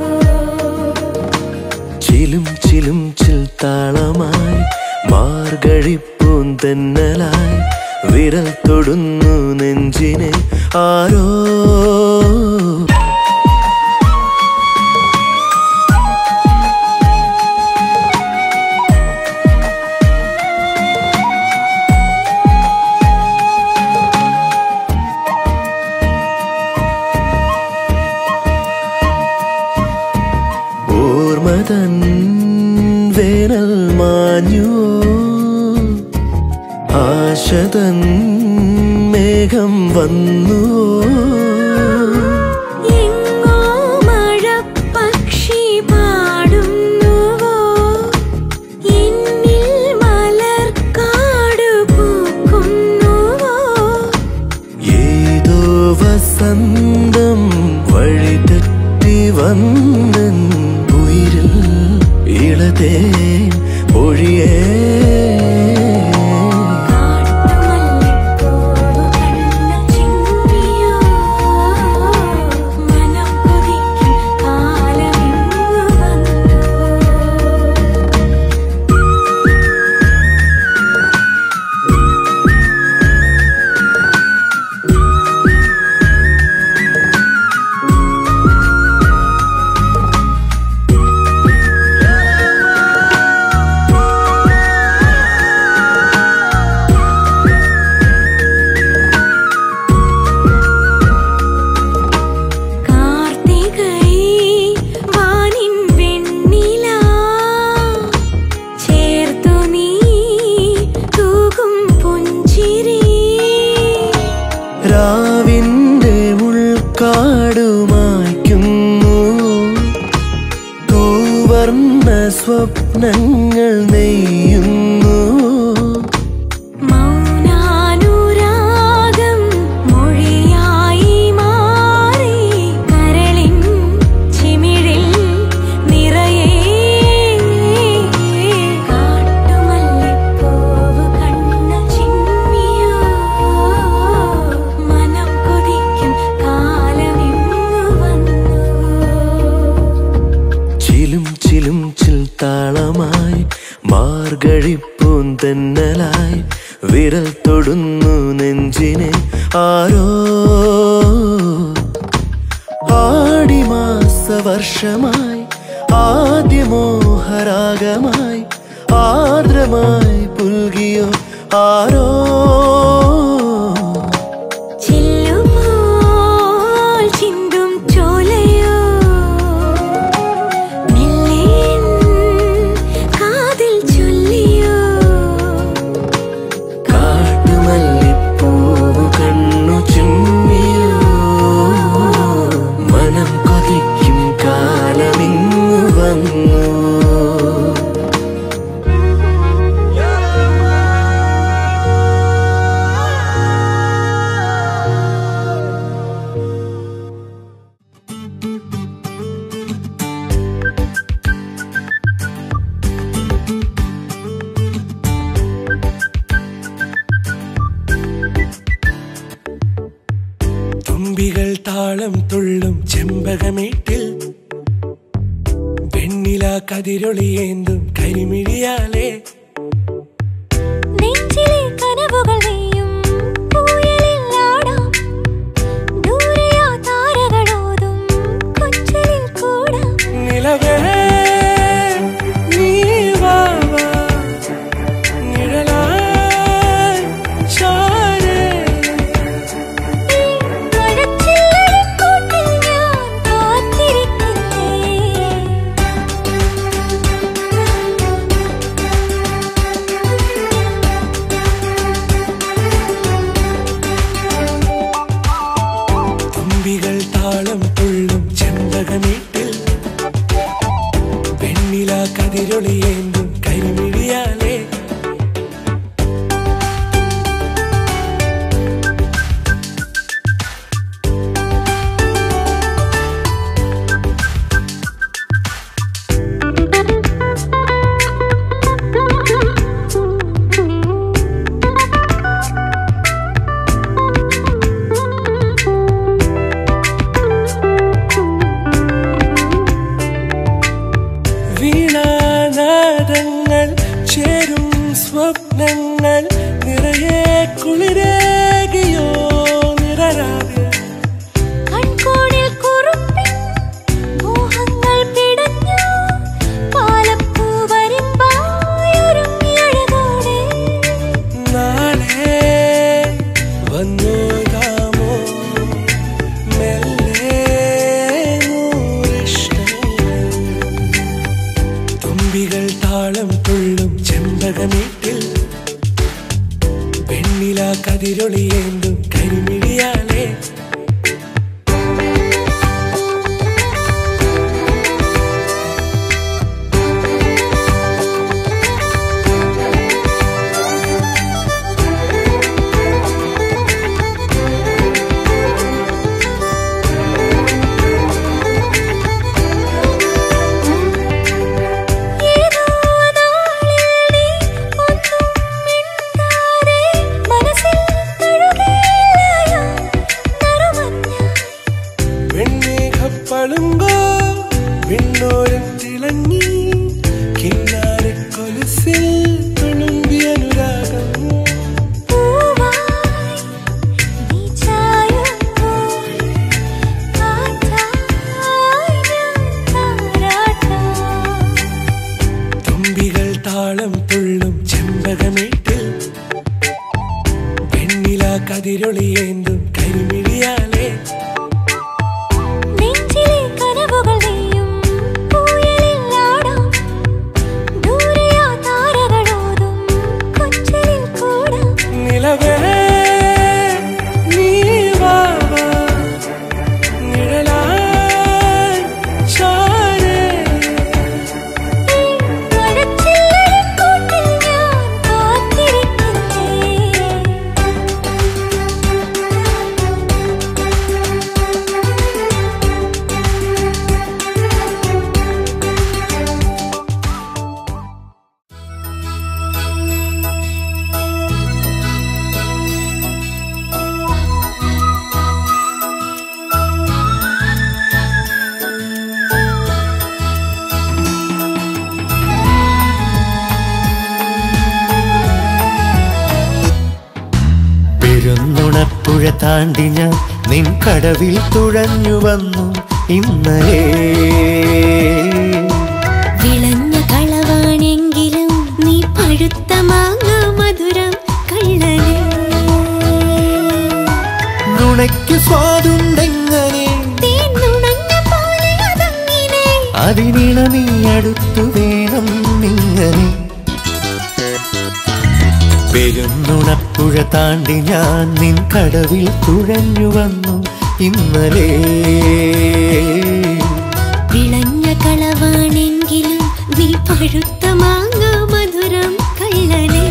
ചിലും ചിലും ചിൽ താളമായി മാർഗഴിപ്പൂന്തെന്നലായി വിരൽ തൊടുന്നു നെഞ്ചിനെ ആരോ ഓർമ്മതൻ വേനൽ മാഞ്ഞുവോ ആശതൻ മേഘം വന്നുവോ എങ്ങോ മഴപ്പക്ഷി പാടുന്നുവോ എന്നിൽ മലർക്കാട് പൂക്കുന്നുവോ ഏതോ വസന്തം വഴിതെറ്റി വന്നൻ ഉയിരിൽ ഇളതേ ഒഴിയേ കാട്ടുമല്ലിപ്പൂവ് കണ്ണിൽ ചിമ്മിയോ മനം കൊതിക്കും കാലമിങ്ങു വന്നു കാർത്തികൈ വാനിൻ വെണ്ണില ചേർത്തു നീ തൂകും പുഞ്ചിരി രാവിന്റെ ഉൾക്കാടുമായ്ക്കുന്നു തൂവർണ്ണ സ്വപ്നങ്ങൾ നെയ്യുന്നു മൗനാനുരാഗം മൊഴിയായി മാറി കരളിൻ ചിമിഴിൽ നിറയെ കാട്ടുമല്ലിപ്പൂവ് കണ്ണിൽ ചിമ്മിയോ മനം കൊതിക്കും കാലമിങ്ങു വന്നു ചിലും ചിലും ചിൽ താളമായി മാർഗഴിപ്പൂന്തെന്നലായി വിരൽ തൊടുന്നു നെഞ്ചിനെ ആരോ ആടിമാസ വർഷമായി ആദ്യമോഹരാഗമായി ആർദ്രമായി പുൽകിയോ ആരോ ചില്ലുപോൽ ചിന്തും ചോലയോ മെല്ലെ തുമ്പികൾ താളം തുള്ളും ചെമ്പകമേട്ടിൽ വെണ്ണില കതിരൊളിയേന്തും കരിമിഴിയാലേ നെഞ്ചിലെ കനവുകൾ നെയ്യും പൂയലിൽ ആടാം ദൂരെയാ താരകളോതും കൊച്ചിലിൽ കൂടാം നിലവേ നീ വാ വാ, നിഴലായി ചാരേ. മഴച്ചില്ലടിക്കൂട്ടിൽ ഞാൻ കാത്തിരിക്കുന്നേ തുമ്പികൾ താളം തുള്ളും ചെമ്പകമേട്ടിൽ വെണ്ണില കതിരൊളിയേന്തും കരിമിഴിയാലേ വീണാനാദങ്ങൾ ചേരും സ്വപ്നങ്ങൾ നിറയെ കുളിരേകിയോ നിറരാതെ കൺകോണിൽ കുറുപ്പിൻ മോഹങ്ങൾ പിടഞ്ഞു പാലപ്പൂ വരുമ്പായൊരുങ്ങിയഴകോടെ നാളെ വന്നോകാമോ മെല്ലെ നൂറിഷ്ടങ്ങൾ തുമ്പികൾ താളം തുള്ളും ചെമ്പകമേട്ടിൽ വെണ്ണില കതിരൊളിയേന്തും കരിമിഴിയാലേ ഏതോ നാളിൽ നീ ഒന്നും മിണ്ടാതെ മനസ്സിൽ തഴുകിയില്ലയോ നറുമഞ്ഞായി വെണ്ണേകപ്പളുങ്കോ വിണ്ണോരം തിളങ്ങി കിന്നാരക്കൊലുസിൽ തുളുമ്പി അനുരാഗം പൂവായി നീ ചായുമ്പോൾ കാറ്റായി ഞാൻ താരാട്ടാം തുമ്പികൾ താളം തുള്ളും ചെമ്പകമേട്ടിൽ വെണ്ണില കതിരൊളിയേന്തും കരിമിഴിയാലേ നെഞ്ചിലെ കനവുകൾ നെയ്യും പൂയലിൽ ആടാം ദൂരെയാ താരകളോതും കൊച്ചിലിൽ കൂടാം നിലവേ നീ വാ വാ, നിഴലായി ചാരേ. മഴച്ചില്ലടിക്കൂട്ടിൽ ഞാൻ കാത്തിരിക്കുന്നേ പെരുന്നുണപ്പുഴ താണ്ടി ഞാൻ നിൻ കടവിൽ തുഴഞ്ഞു വന്നു ഇന്നലെ വിളഞ്ഞ കളവാണെങ്കിലും നീ പഴുത്ത മാങ്ങ മധുരം കള്ളനെ നുണയ്ക്ക് സ്വാദുണ്ടെങ്ങനെ തേന്നുണഞ്ഞ പോലെ അതങ്ങിനെ അതിനിണ നീ അടുത്തു വേണം നിങ്ങനെ പെരുന്നുണപ്പുഴ താണ്ടി ഞാൻ നിൻ കടവിൽ തുഴഞ്ഞു വന്നു ഇന്നലെ വിളഞ്ഞ കളവാണെങ്കിലും പഴുത്ത മാങ്ങ മധുരം കള്ളനേ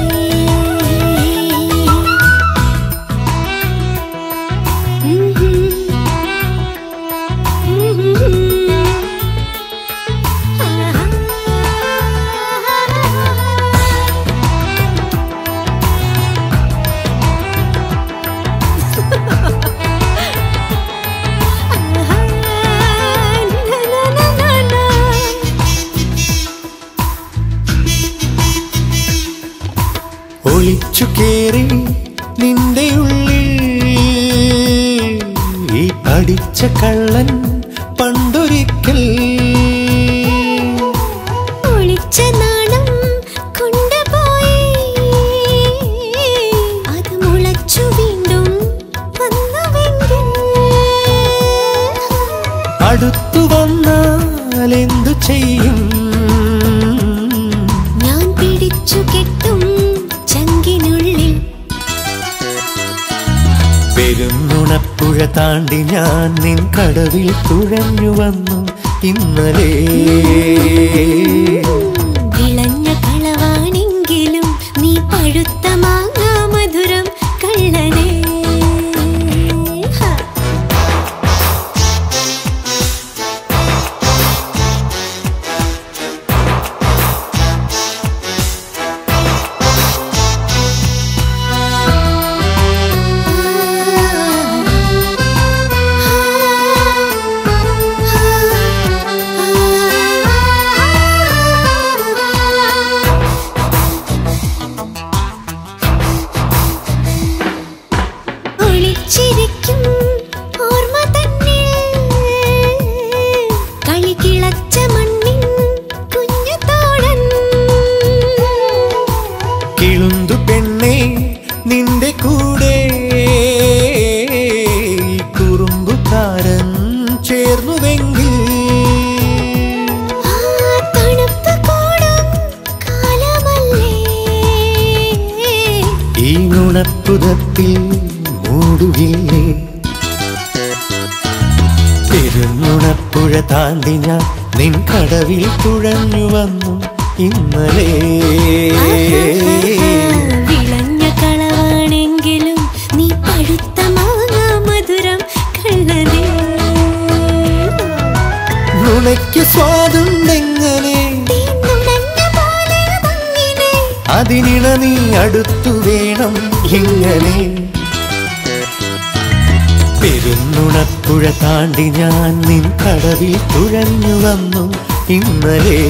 ഒളിച്ചു കേറി നിന്റെ ഉള്ളിൽ ഈ പഠിച്ച കള്ളൻ പണ്ടൊരിക്കൽ ഒളിച്ച നാണം കൊണ്ടുപോയി അത് മുളച്ചു വീണ്ടും വന്നുവെങ്കിൽ അടുത്തു വന്നാൽ എന്തു ചെയ്യും ഞാൻ പിടിച്ചു കെട്ടും ചങ്കിനുള്ളിൽ പെരുന്നുണപ്പുഴ താണ്ടി ഞാൻ നിൻ കടവിൽ തുഴഞ്ഞു വന്നു ഇന്നലെ വിളഞ്ഞ കളവാണെങ്കിലും നീ പഴുത്ത മാങ്ങ മധുരം കള്ളനേ ഹ. ഒളിച്ചിരിക്കും ഓർമ്മ തന്നിൽ കളികിളച്ച മണ്ണിൻ കുഞ്ഞു തോഴൻ കിളുന്തു പെണ്ണെ നിന്റെ കൂടെ ഈ കുറുമ്പുകാരൻ ചേർന്നുവെങ്കിൽ ആ തണുപ്പ് കൂടും കാലമല്ലേ ഈ നുണപ്പുതത്തിൽ മൂടുകില്ലേ പെരുന്നുണപ്പുഴ താണ്ടി ഞാൻ നിൻ കടവിൽ തുഴഞ്ഞു വന്നു ഇന്നലെ വിളഞ്ഞ കളവാണെങ്കിലും നീ പഴുത്ത മാങ്ങ മധുരം കള്ളനേ നുണയ്ക്ക് സ്വാദുണ്ടെങ്ങനെ തീന്നുണഞ്ഞ പോലെ അതങ്ങിനെ അതിനിണ നീ അടുത്തു വേണം ഇങ്ങനെ പെരുന്നുണപ്പുഴ താണ്ടി ഞാൻ നിൻ കടവിൽ തുഴഞ്ഞു വന്നു ഇന്നലെ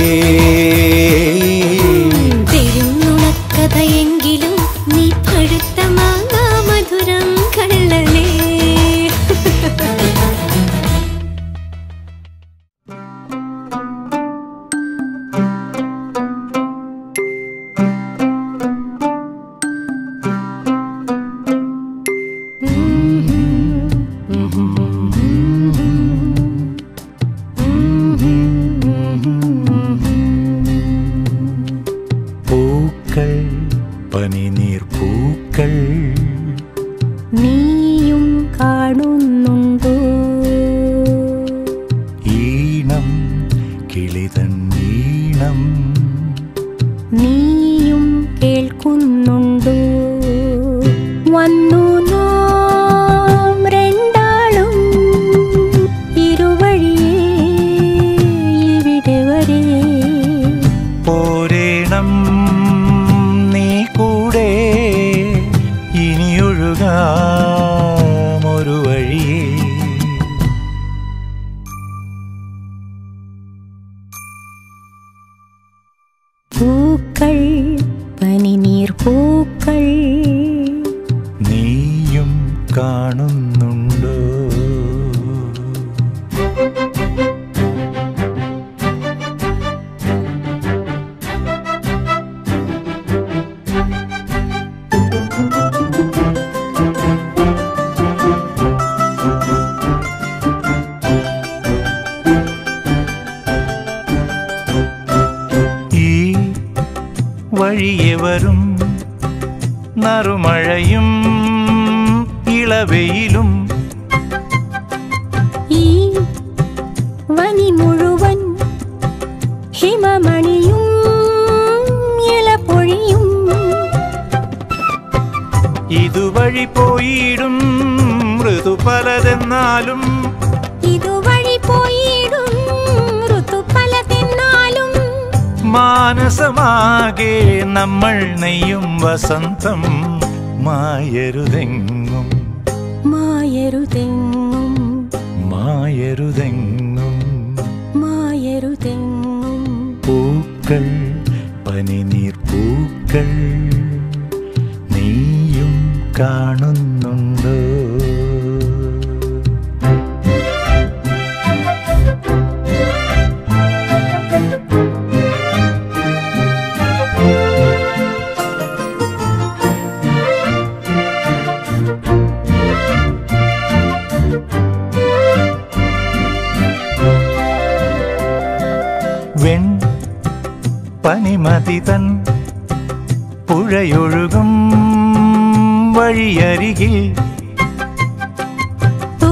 പെരുന്നുണക്കഥയെങ്കിലും നീ പഴുത്ത മാങ്ങ മധുരം കള്ളനേ പൂക്കൾ പനിനീർ പൂക്കൾ നീയും കാണുന്നുണ്ടോ ഈണം കിളിതൻ ഈണം നീയും കേൾക്കുന്നുണ്ടോ വന്നു നാം രണ്ടാളും ഇരുവഴിയേ ഇവിടെ വരെ പോരേണം നീ കൂടെ ഇനിയൊഴുകാം ഒരു വഴിയേ പൂക്കൾ പനിനീർ പൂക്കൾ നീയും കാണുന്നുണ്ടോ ഈ വഴിയെ വരും നറുമഴയും ഇളവെയിലും ഈ വനി മുഴുവൻ ഹിമമണിയും ഇതുവഴി പോയിടും ഋതു പലതെന്നാലും ഇതുവഴി പോയിടും ഋതു പലതെന്നാലും മാനസമാകെ നമ്മൾ നെയ്യും വസന്തം മായരുതെങ്ങും മായരുതെങ്ങും മായരുതെങ്ങും മായരുതെങ്ങും പൂക്കൾ പനിനീർ പൂക്കൾ നീയും കാണുന്നുണ്ടോ വെൺ പനിമതിതൻ പുഴയൊഴുകും വഴിയരികിൽ തൂ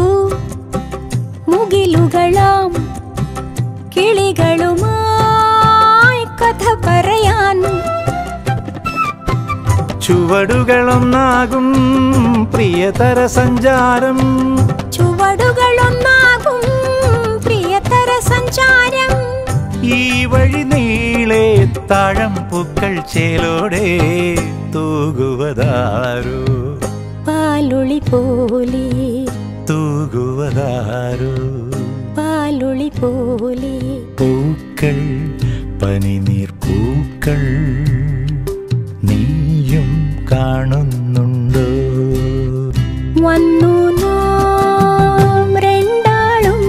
മുകിലുകളാം കിളികളുമായി കഥ പറയാൻ ചുവടുകളൊന്നാകും പ്രിയതര സഞ്ചാരം ചുവടുകളൊന്നാകും പ്രിയതര സഞ്ചാരം ഈ വഴി നീളെ താഴം പൂക്കൾ ചേലോടെ തൂകുവതാരോ പാലുളി പോലെ തൂകുവതാരോ പാലുളി പോലെ പൂക്കൾ പനിനീർ പൂക്കൾ നീയും കാണുന്നുണ്ടോ വന്നു നാം രണ്ടാളും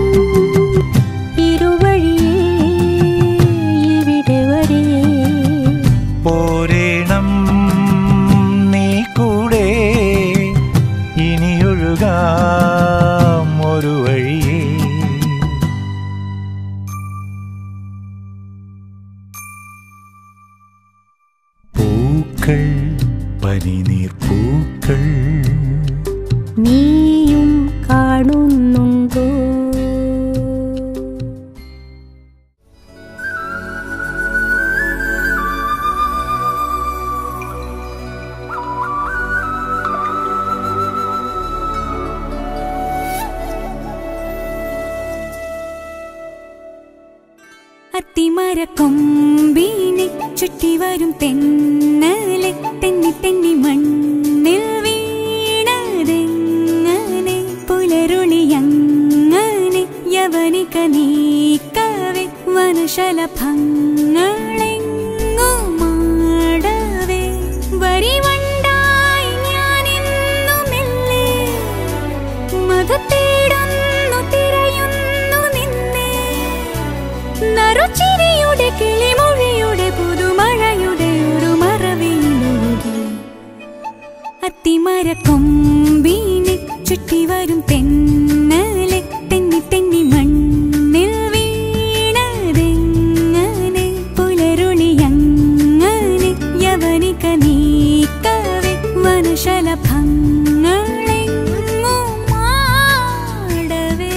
ഇരുവഴിയേ ഇവിടെ വരെ പോരേണം നീ കൂടെ ഇനിയൊഴുകാം ഒരു വഴിയേ പൂക്കൾ പനിനീർ പൂക്കൾ നീയും കാണുന്നുണ്ടോ അത്തിമരക്കൊമ്പീനെ ചുറ്റി വരും തെന്നലെ തെന്നി തെന്നി മണ്ണിൽ വീണതെങ്ങനെ പുലരുളിയങ്ങനെ യവനിക നീക്കവെ വനശലഭങ്ങളെങ്ങുമാടവേ വരിവണ്ടായി ഞാനെന്നുമെല്ലേ മത തേടുന്നു തിരയുന്നു നിന്നെ നറുചിരിയുടെ കിളിമൊഴിയുടെ പുതുമഴയുടെ ഒരു മറവിയിലൊഴുകി അത്തിമരക്കൊമ്പീനെ ചുറ്റി വരും തെന്നലെ തെന്നി തെന്നി മണ്ണിൽ വീണതെങ്ങനെ പുലരുളിയങ്ങനെ യവനിക നീക്കവെ വനശലഭങ്ങളെങ്ങുമാടവേ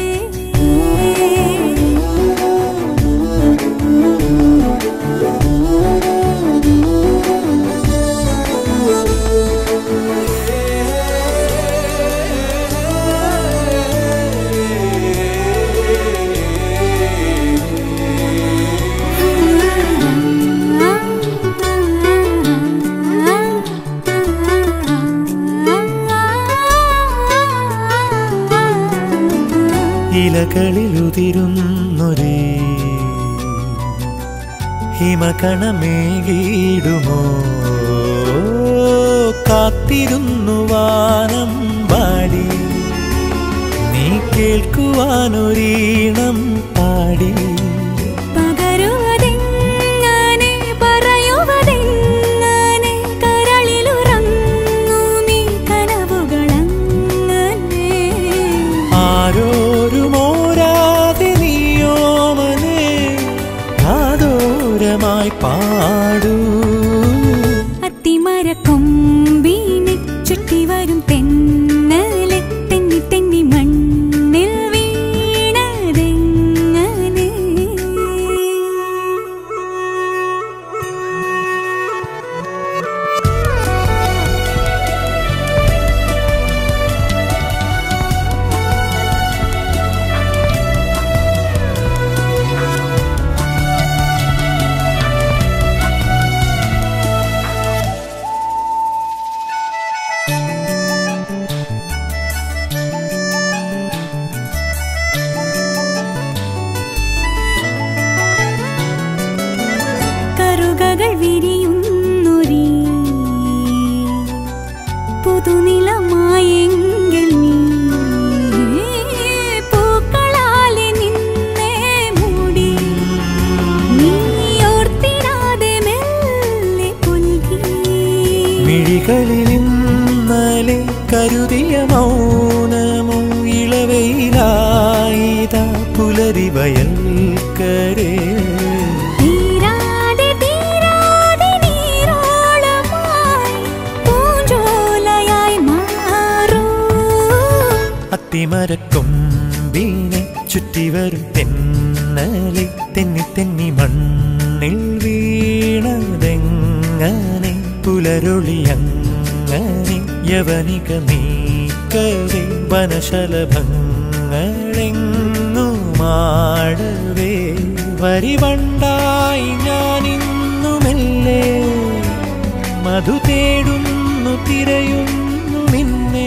ഇലകളിലുതിരുന്നൊരേ ഹിമകണമേകിടുമോ കാത്തിരുന്നു വാനം പാടി നീ കേൾക്കുവാനൊരീണം പാടി പകരുവതെങ്ങനെ പറയുവതെങ്ങനെ കരളിലുറങ്ങൂ നീ കനവുകളങ്ങനെ ആരോരുമോരാതെ നീയോമനെ കാതോരമായി പാടൂ അത്തിമരക്കൊമ്പീനെ ചുറ്റി വരും തെന്നലെ തെന്നി തെന്നി മണ്ണിൽ വീണതെങ്ങനെ പൂക്കകൾ വിരിയുന്നൊരീ പുതുനിലമായെങ്കിൽ നീ പൂക്കളാലെ നിന്നെ മൂടി നീ ഓർത്തിടാതെ മെല്ലെ പുൽകി മിഴികളിൽ ഇന്നലെ കരുതിയ മൗനമോ ഇളവയിലായിത പുലരി വയൽക്കരേ തീരാതെ തീരാതെ നീരോളമായി പൂഞ്ചോലയായി മാറൂ അത്തിമരക്കൊമ്പിനെ ചുറ്റി വരും തെന്നലെ തെന്നി തെന്നി മണ്ണിൽ വീണതെങ്ങനെ പുലരൊളിയങ്ങനെ യവനിക നീക്കവേ വനശലഭങ്ങളെങ്ങുമാടവേ വരിവണ്ടായി ഞാനിന്നുമെല്ലേ മധു തേടുന്നു തിരയുന്നു നിന്നെ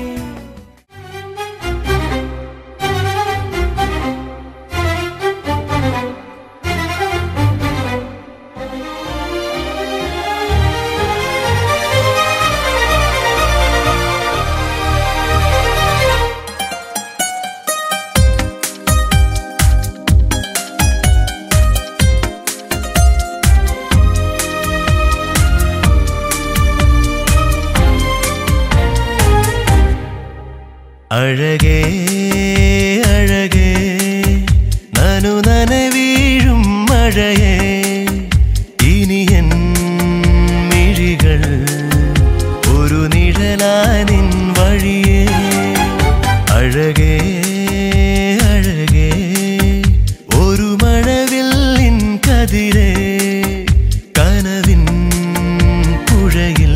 അഴകേ അഴകേ നനു നനവീഴും മഴയേ ഇനി എൻ മിഴികൾ ഒരു നിഴലാനിൻ വഴിയേ അഴകേ അഴകേ ഒരു മഴവില്ലിൻ കതിരേ കനവിൻ പുഴയിൽ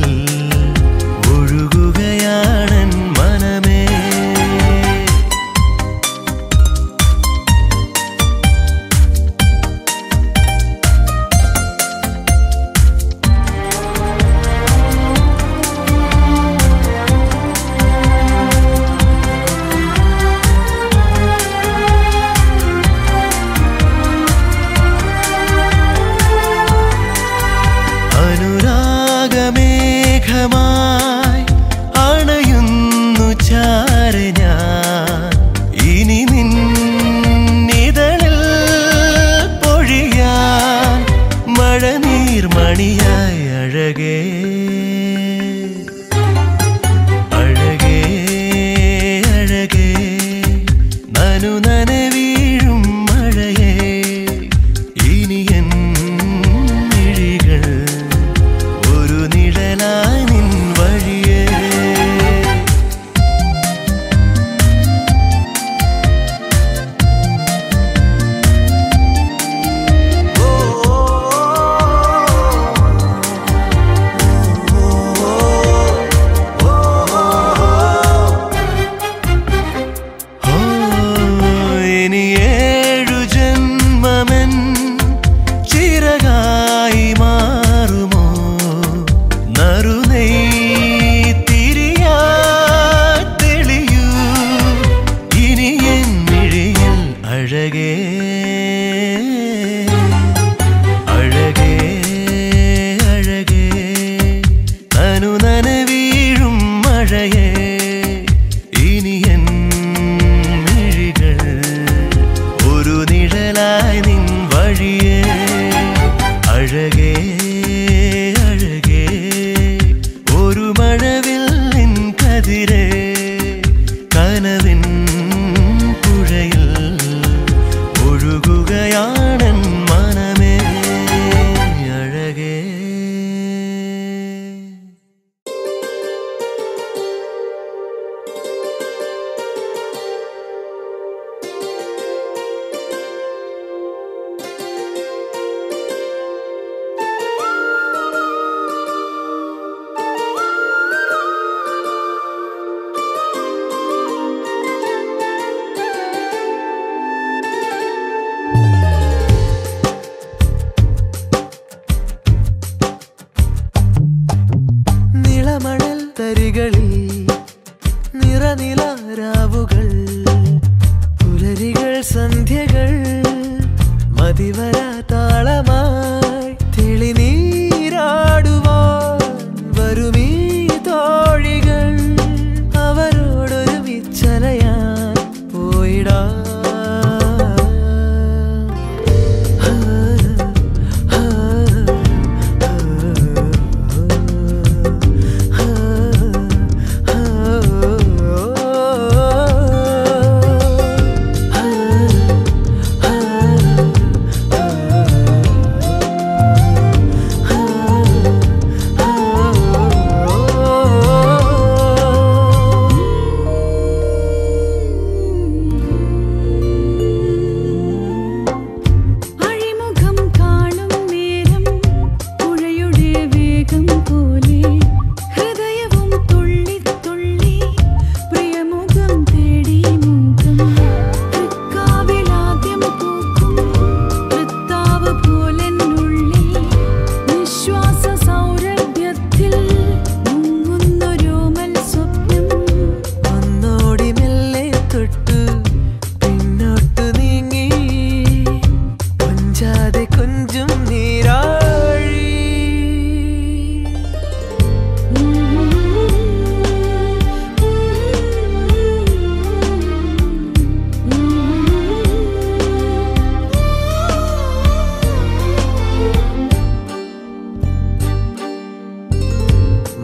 ഒഴുകുകയാണൻ മനമേ അനുരാഗമേഘമായി അണയുന്നു ചാര ഞാൻ ഇനി നിന്നിതളിൽ പൊഴിയാൻ മഴനീർമണിയായി അഴകേ അഴകേ അഴകേ നനു നനവീഴും മഴയേ ഇനി എൻ മിഴികൾ ഒരു നിഴലായി നിൻ വഴിയേ ഓ, ഇനി ഏഴു ജന്മമെൻ ചിറകായി മാറുമോ നറുനെയ് തിരിയാ തെളിയൂ ഇനി എൻ മിഴിയിൽ അഴകേ അഴകേ അഴകേ നനു നനവീഴും മഴയേ ഇനി എൻ മിഴികൾ ഒരു നിഴലായി നിൻ വഴിയേ അഴകേ അഴകേ ഒരു മഴവില്ലിൻ കതിരേ കനവിൻ പുഴയിൽ ഒഴുകുകയാണൻ മനമേ അഴകേ ആ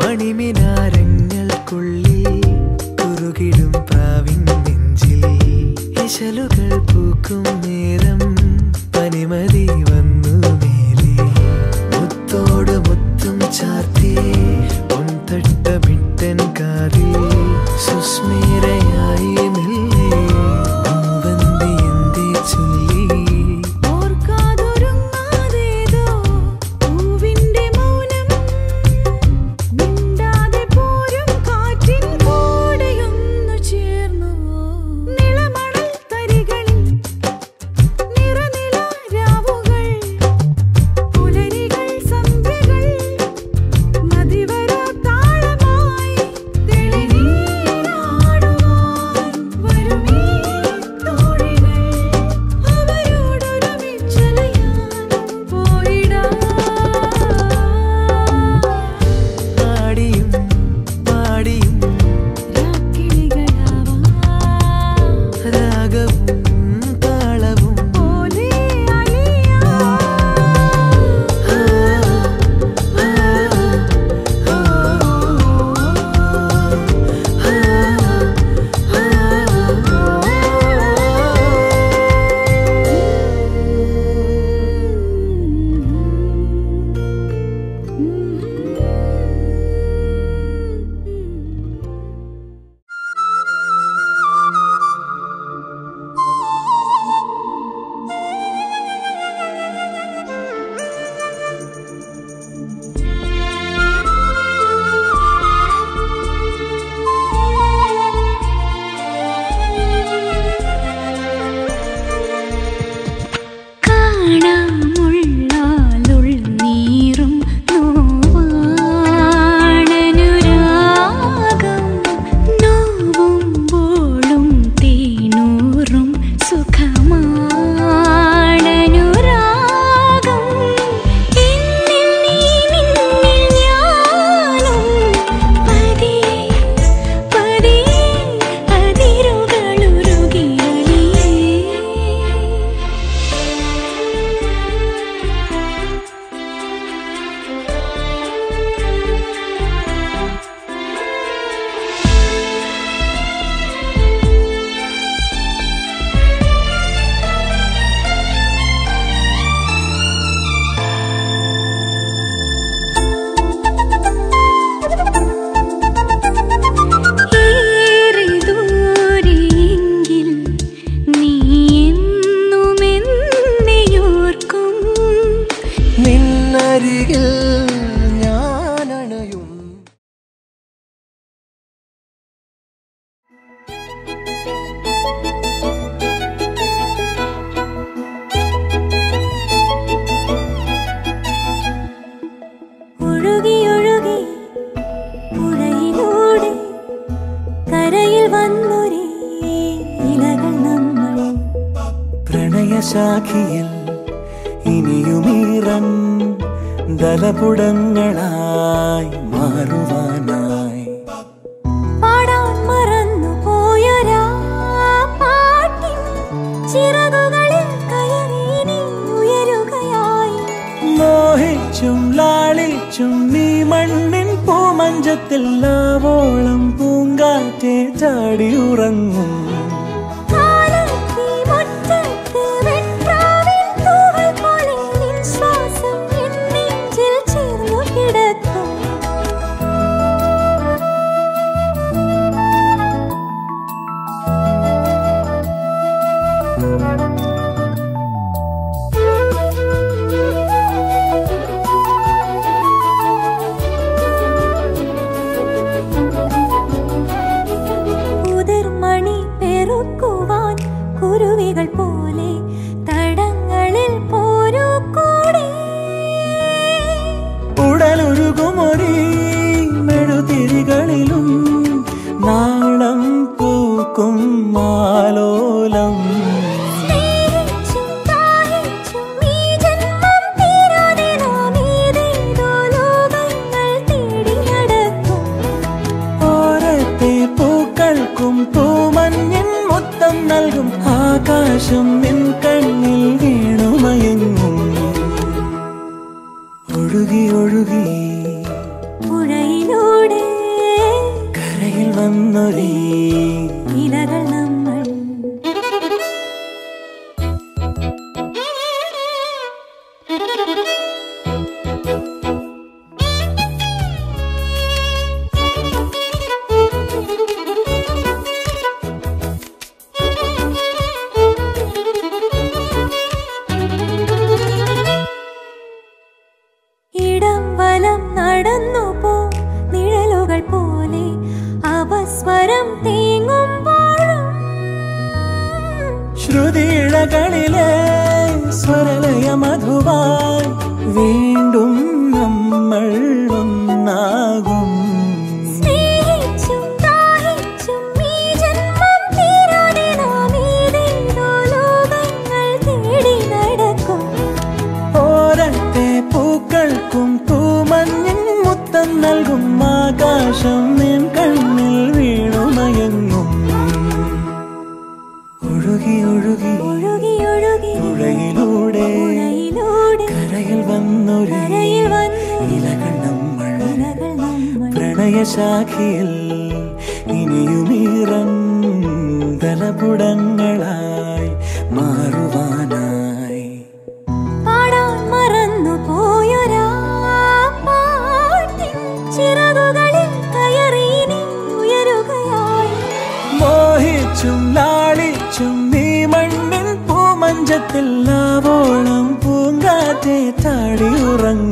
മണിമിനാരങ്ങൾക്കുള്ളിൽ കുറുകിടും പ്രാവിൻ നെഞ്ചിൽ ഇശലുകൾ പൂക്കും നേരം പനിമതി വന്നു മേലെ മുത്തോട് മുത്തും ചാർത്തി പൊൻതട്ടമിട്ടൻ കാതിൽ സുസ്മേരയായി മെല്ലെ മൂവന്തി എന്തേ ചൊല്ലി ഓർക്കാതൊരുങ്ങാതേതോ പൂവിന്റെ മൗനം മിണ്ടാതെ പോരും കാറ്റിൻ കൂടെയൊന്നു ചേർന്നു നിളമണൽ തരികളിൽ നിറനില രാവുകൾ പുലരികൾ സന്ധ്യകൾ മതിവരാ താളമായി തെളിനീരാടുവാൻ വരുമീ തോഴികൾ അവരോടൊരുമിച്ചലയാൻ പോയിടാം ആടിയും പാടിയും രാക്കിളികളാവാം രാഗവും താളവും പോലെ അലിയാം കാണാമുള്ളാലുൾ നീറും നോവാണനുരാഗം നോവുമ്പോളും തേനൂറും സുഖമാണനുരാഗം എന്നിൽ നീ നിന്നിൽ ഞാനും പതിയെ പതിയെ അതിരുകളുരുകിയലിയേ ഏറെ ദൂരെയെങ്കിൽ നീ എന്നുമെന്നെയോർക്കും നിന്നരികിൽ ഞാനണയും ഒഴുകി ഒഴുകി പുഴയിലൂടെ കരയിൽ വന്നൊരേ ഇലകൾ നമ്മൾ പ്രണയശാഖിയിൽ ഇനിയുമീറൻ ദലപുടങ്ങളായി മാറുവാനായി പാടാൻ മറന്നു പോയൊരാ പാട്ടിൻ ചിറകുകളിൽ കയറി നീ ഉയരുകയായി മോഹിച്ചും ലാളിച്ചും നീ മണ്ണിൻ പൂമഞ്ചത്തിൽ ലാവോളം പൂങ്കാറ്റെ ചാടി ഉറങ്ങും കാലത്തി മുറ്റത്ത് വെൺപ്രാവിൻ തൂവൽ പോലെ നിൻ ശ്വാസം എൻ നെഞ്ചിൽ ചേർന്നു കിടക്കും ഉതിർമണി പെറുക്കുവാൻ കുരുവികൾ പോലെ തടങ്ങളിൽ പോരൂ കൂടെ ഉടലൊരുകുമൊരീ മെഴുതിരികളിലും നാളം പൂക്കും മാലോലം സ്നേഹിച്ചും ദാഹിച്ചും ഈ ജന്മം തീരാതെ നാം ഏതേതോ ലോകങ്ങൾ തേടി നടക്കും ഓരത്തെ പൂക്കൾക്കും പൂമഞ്ഞിൻ മുത്തം നൽകും ആകാശം നിൻ കണ്ണിൽ വീണുമയങ്ങും ഒഴുകി ഒഴുകി പുഴയിൽ കാറ്റിലൂടെ കരയിൽ വന്നൊരേ ഇലകൾ നമ്മൾ ഇടം വലം നടന്നു പോ നിഴലുകൾ പോലെ അപസ്വരം തേങ്ങുമ്പോഴും ശ്രുതിഴകളിലെ സ്വരലയ മധുവായി വീണ്ടും നമ്മൾ ഒന്നാകും സ്നേഹിച്ചും ദാഹിച്ചും ഈ ജന്മം തീരാതെ നാം ഏതേതോ ലോകങ്ങൾ തേടി നടക്കും ഓരത്തെ പൂക്കൾക്കും തൂമഞ്ഞിൻ മുത്തം നൽകും ആകാശം നിൻ കണ്ണിൽ വീണുമയങ്ങും ഒഴുകി ഒഴുകി ഒഴുകി ഒഴുകി പുഴയിലൂടെ പുഴയിലൂടെ കരയിൽ വന്നൊരു കരയിൽ വന്നു ഇലകൾ നമ്മൾ ഇലകൾ നമ്മൾ പ്രണയശാഖിയിൽ ഇനിയുമീറൻ തലപുടങ്ങളായി മാറുവാനായി പാടാൻ മറന്നു പോയൊരാ പാട്ടിൻ ചിറകുകളിൽ കയറി നീ ഉയരുകയായി മോഹിച്ചും ലാളിച്ചും നീ മണ്ണിൽ പൂമഞ്ചത്തിൽ ആവോളം പൂങ്കാറ്റെ താടി ഉറങ്ങും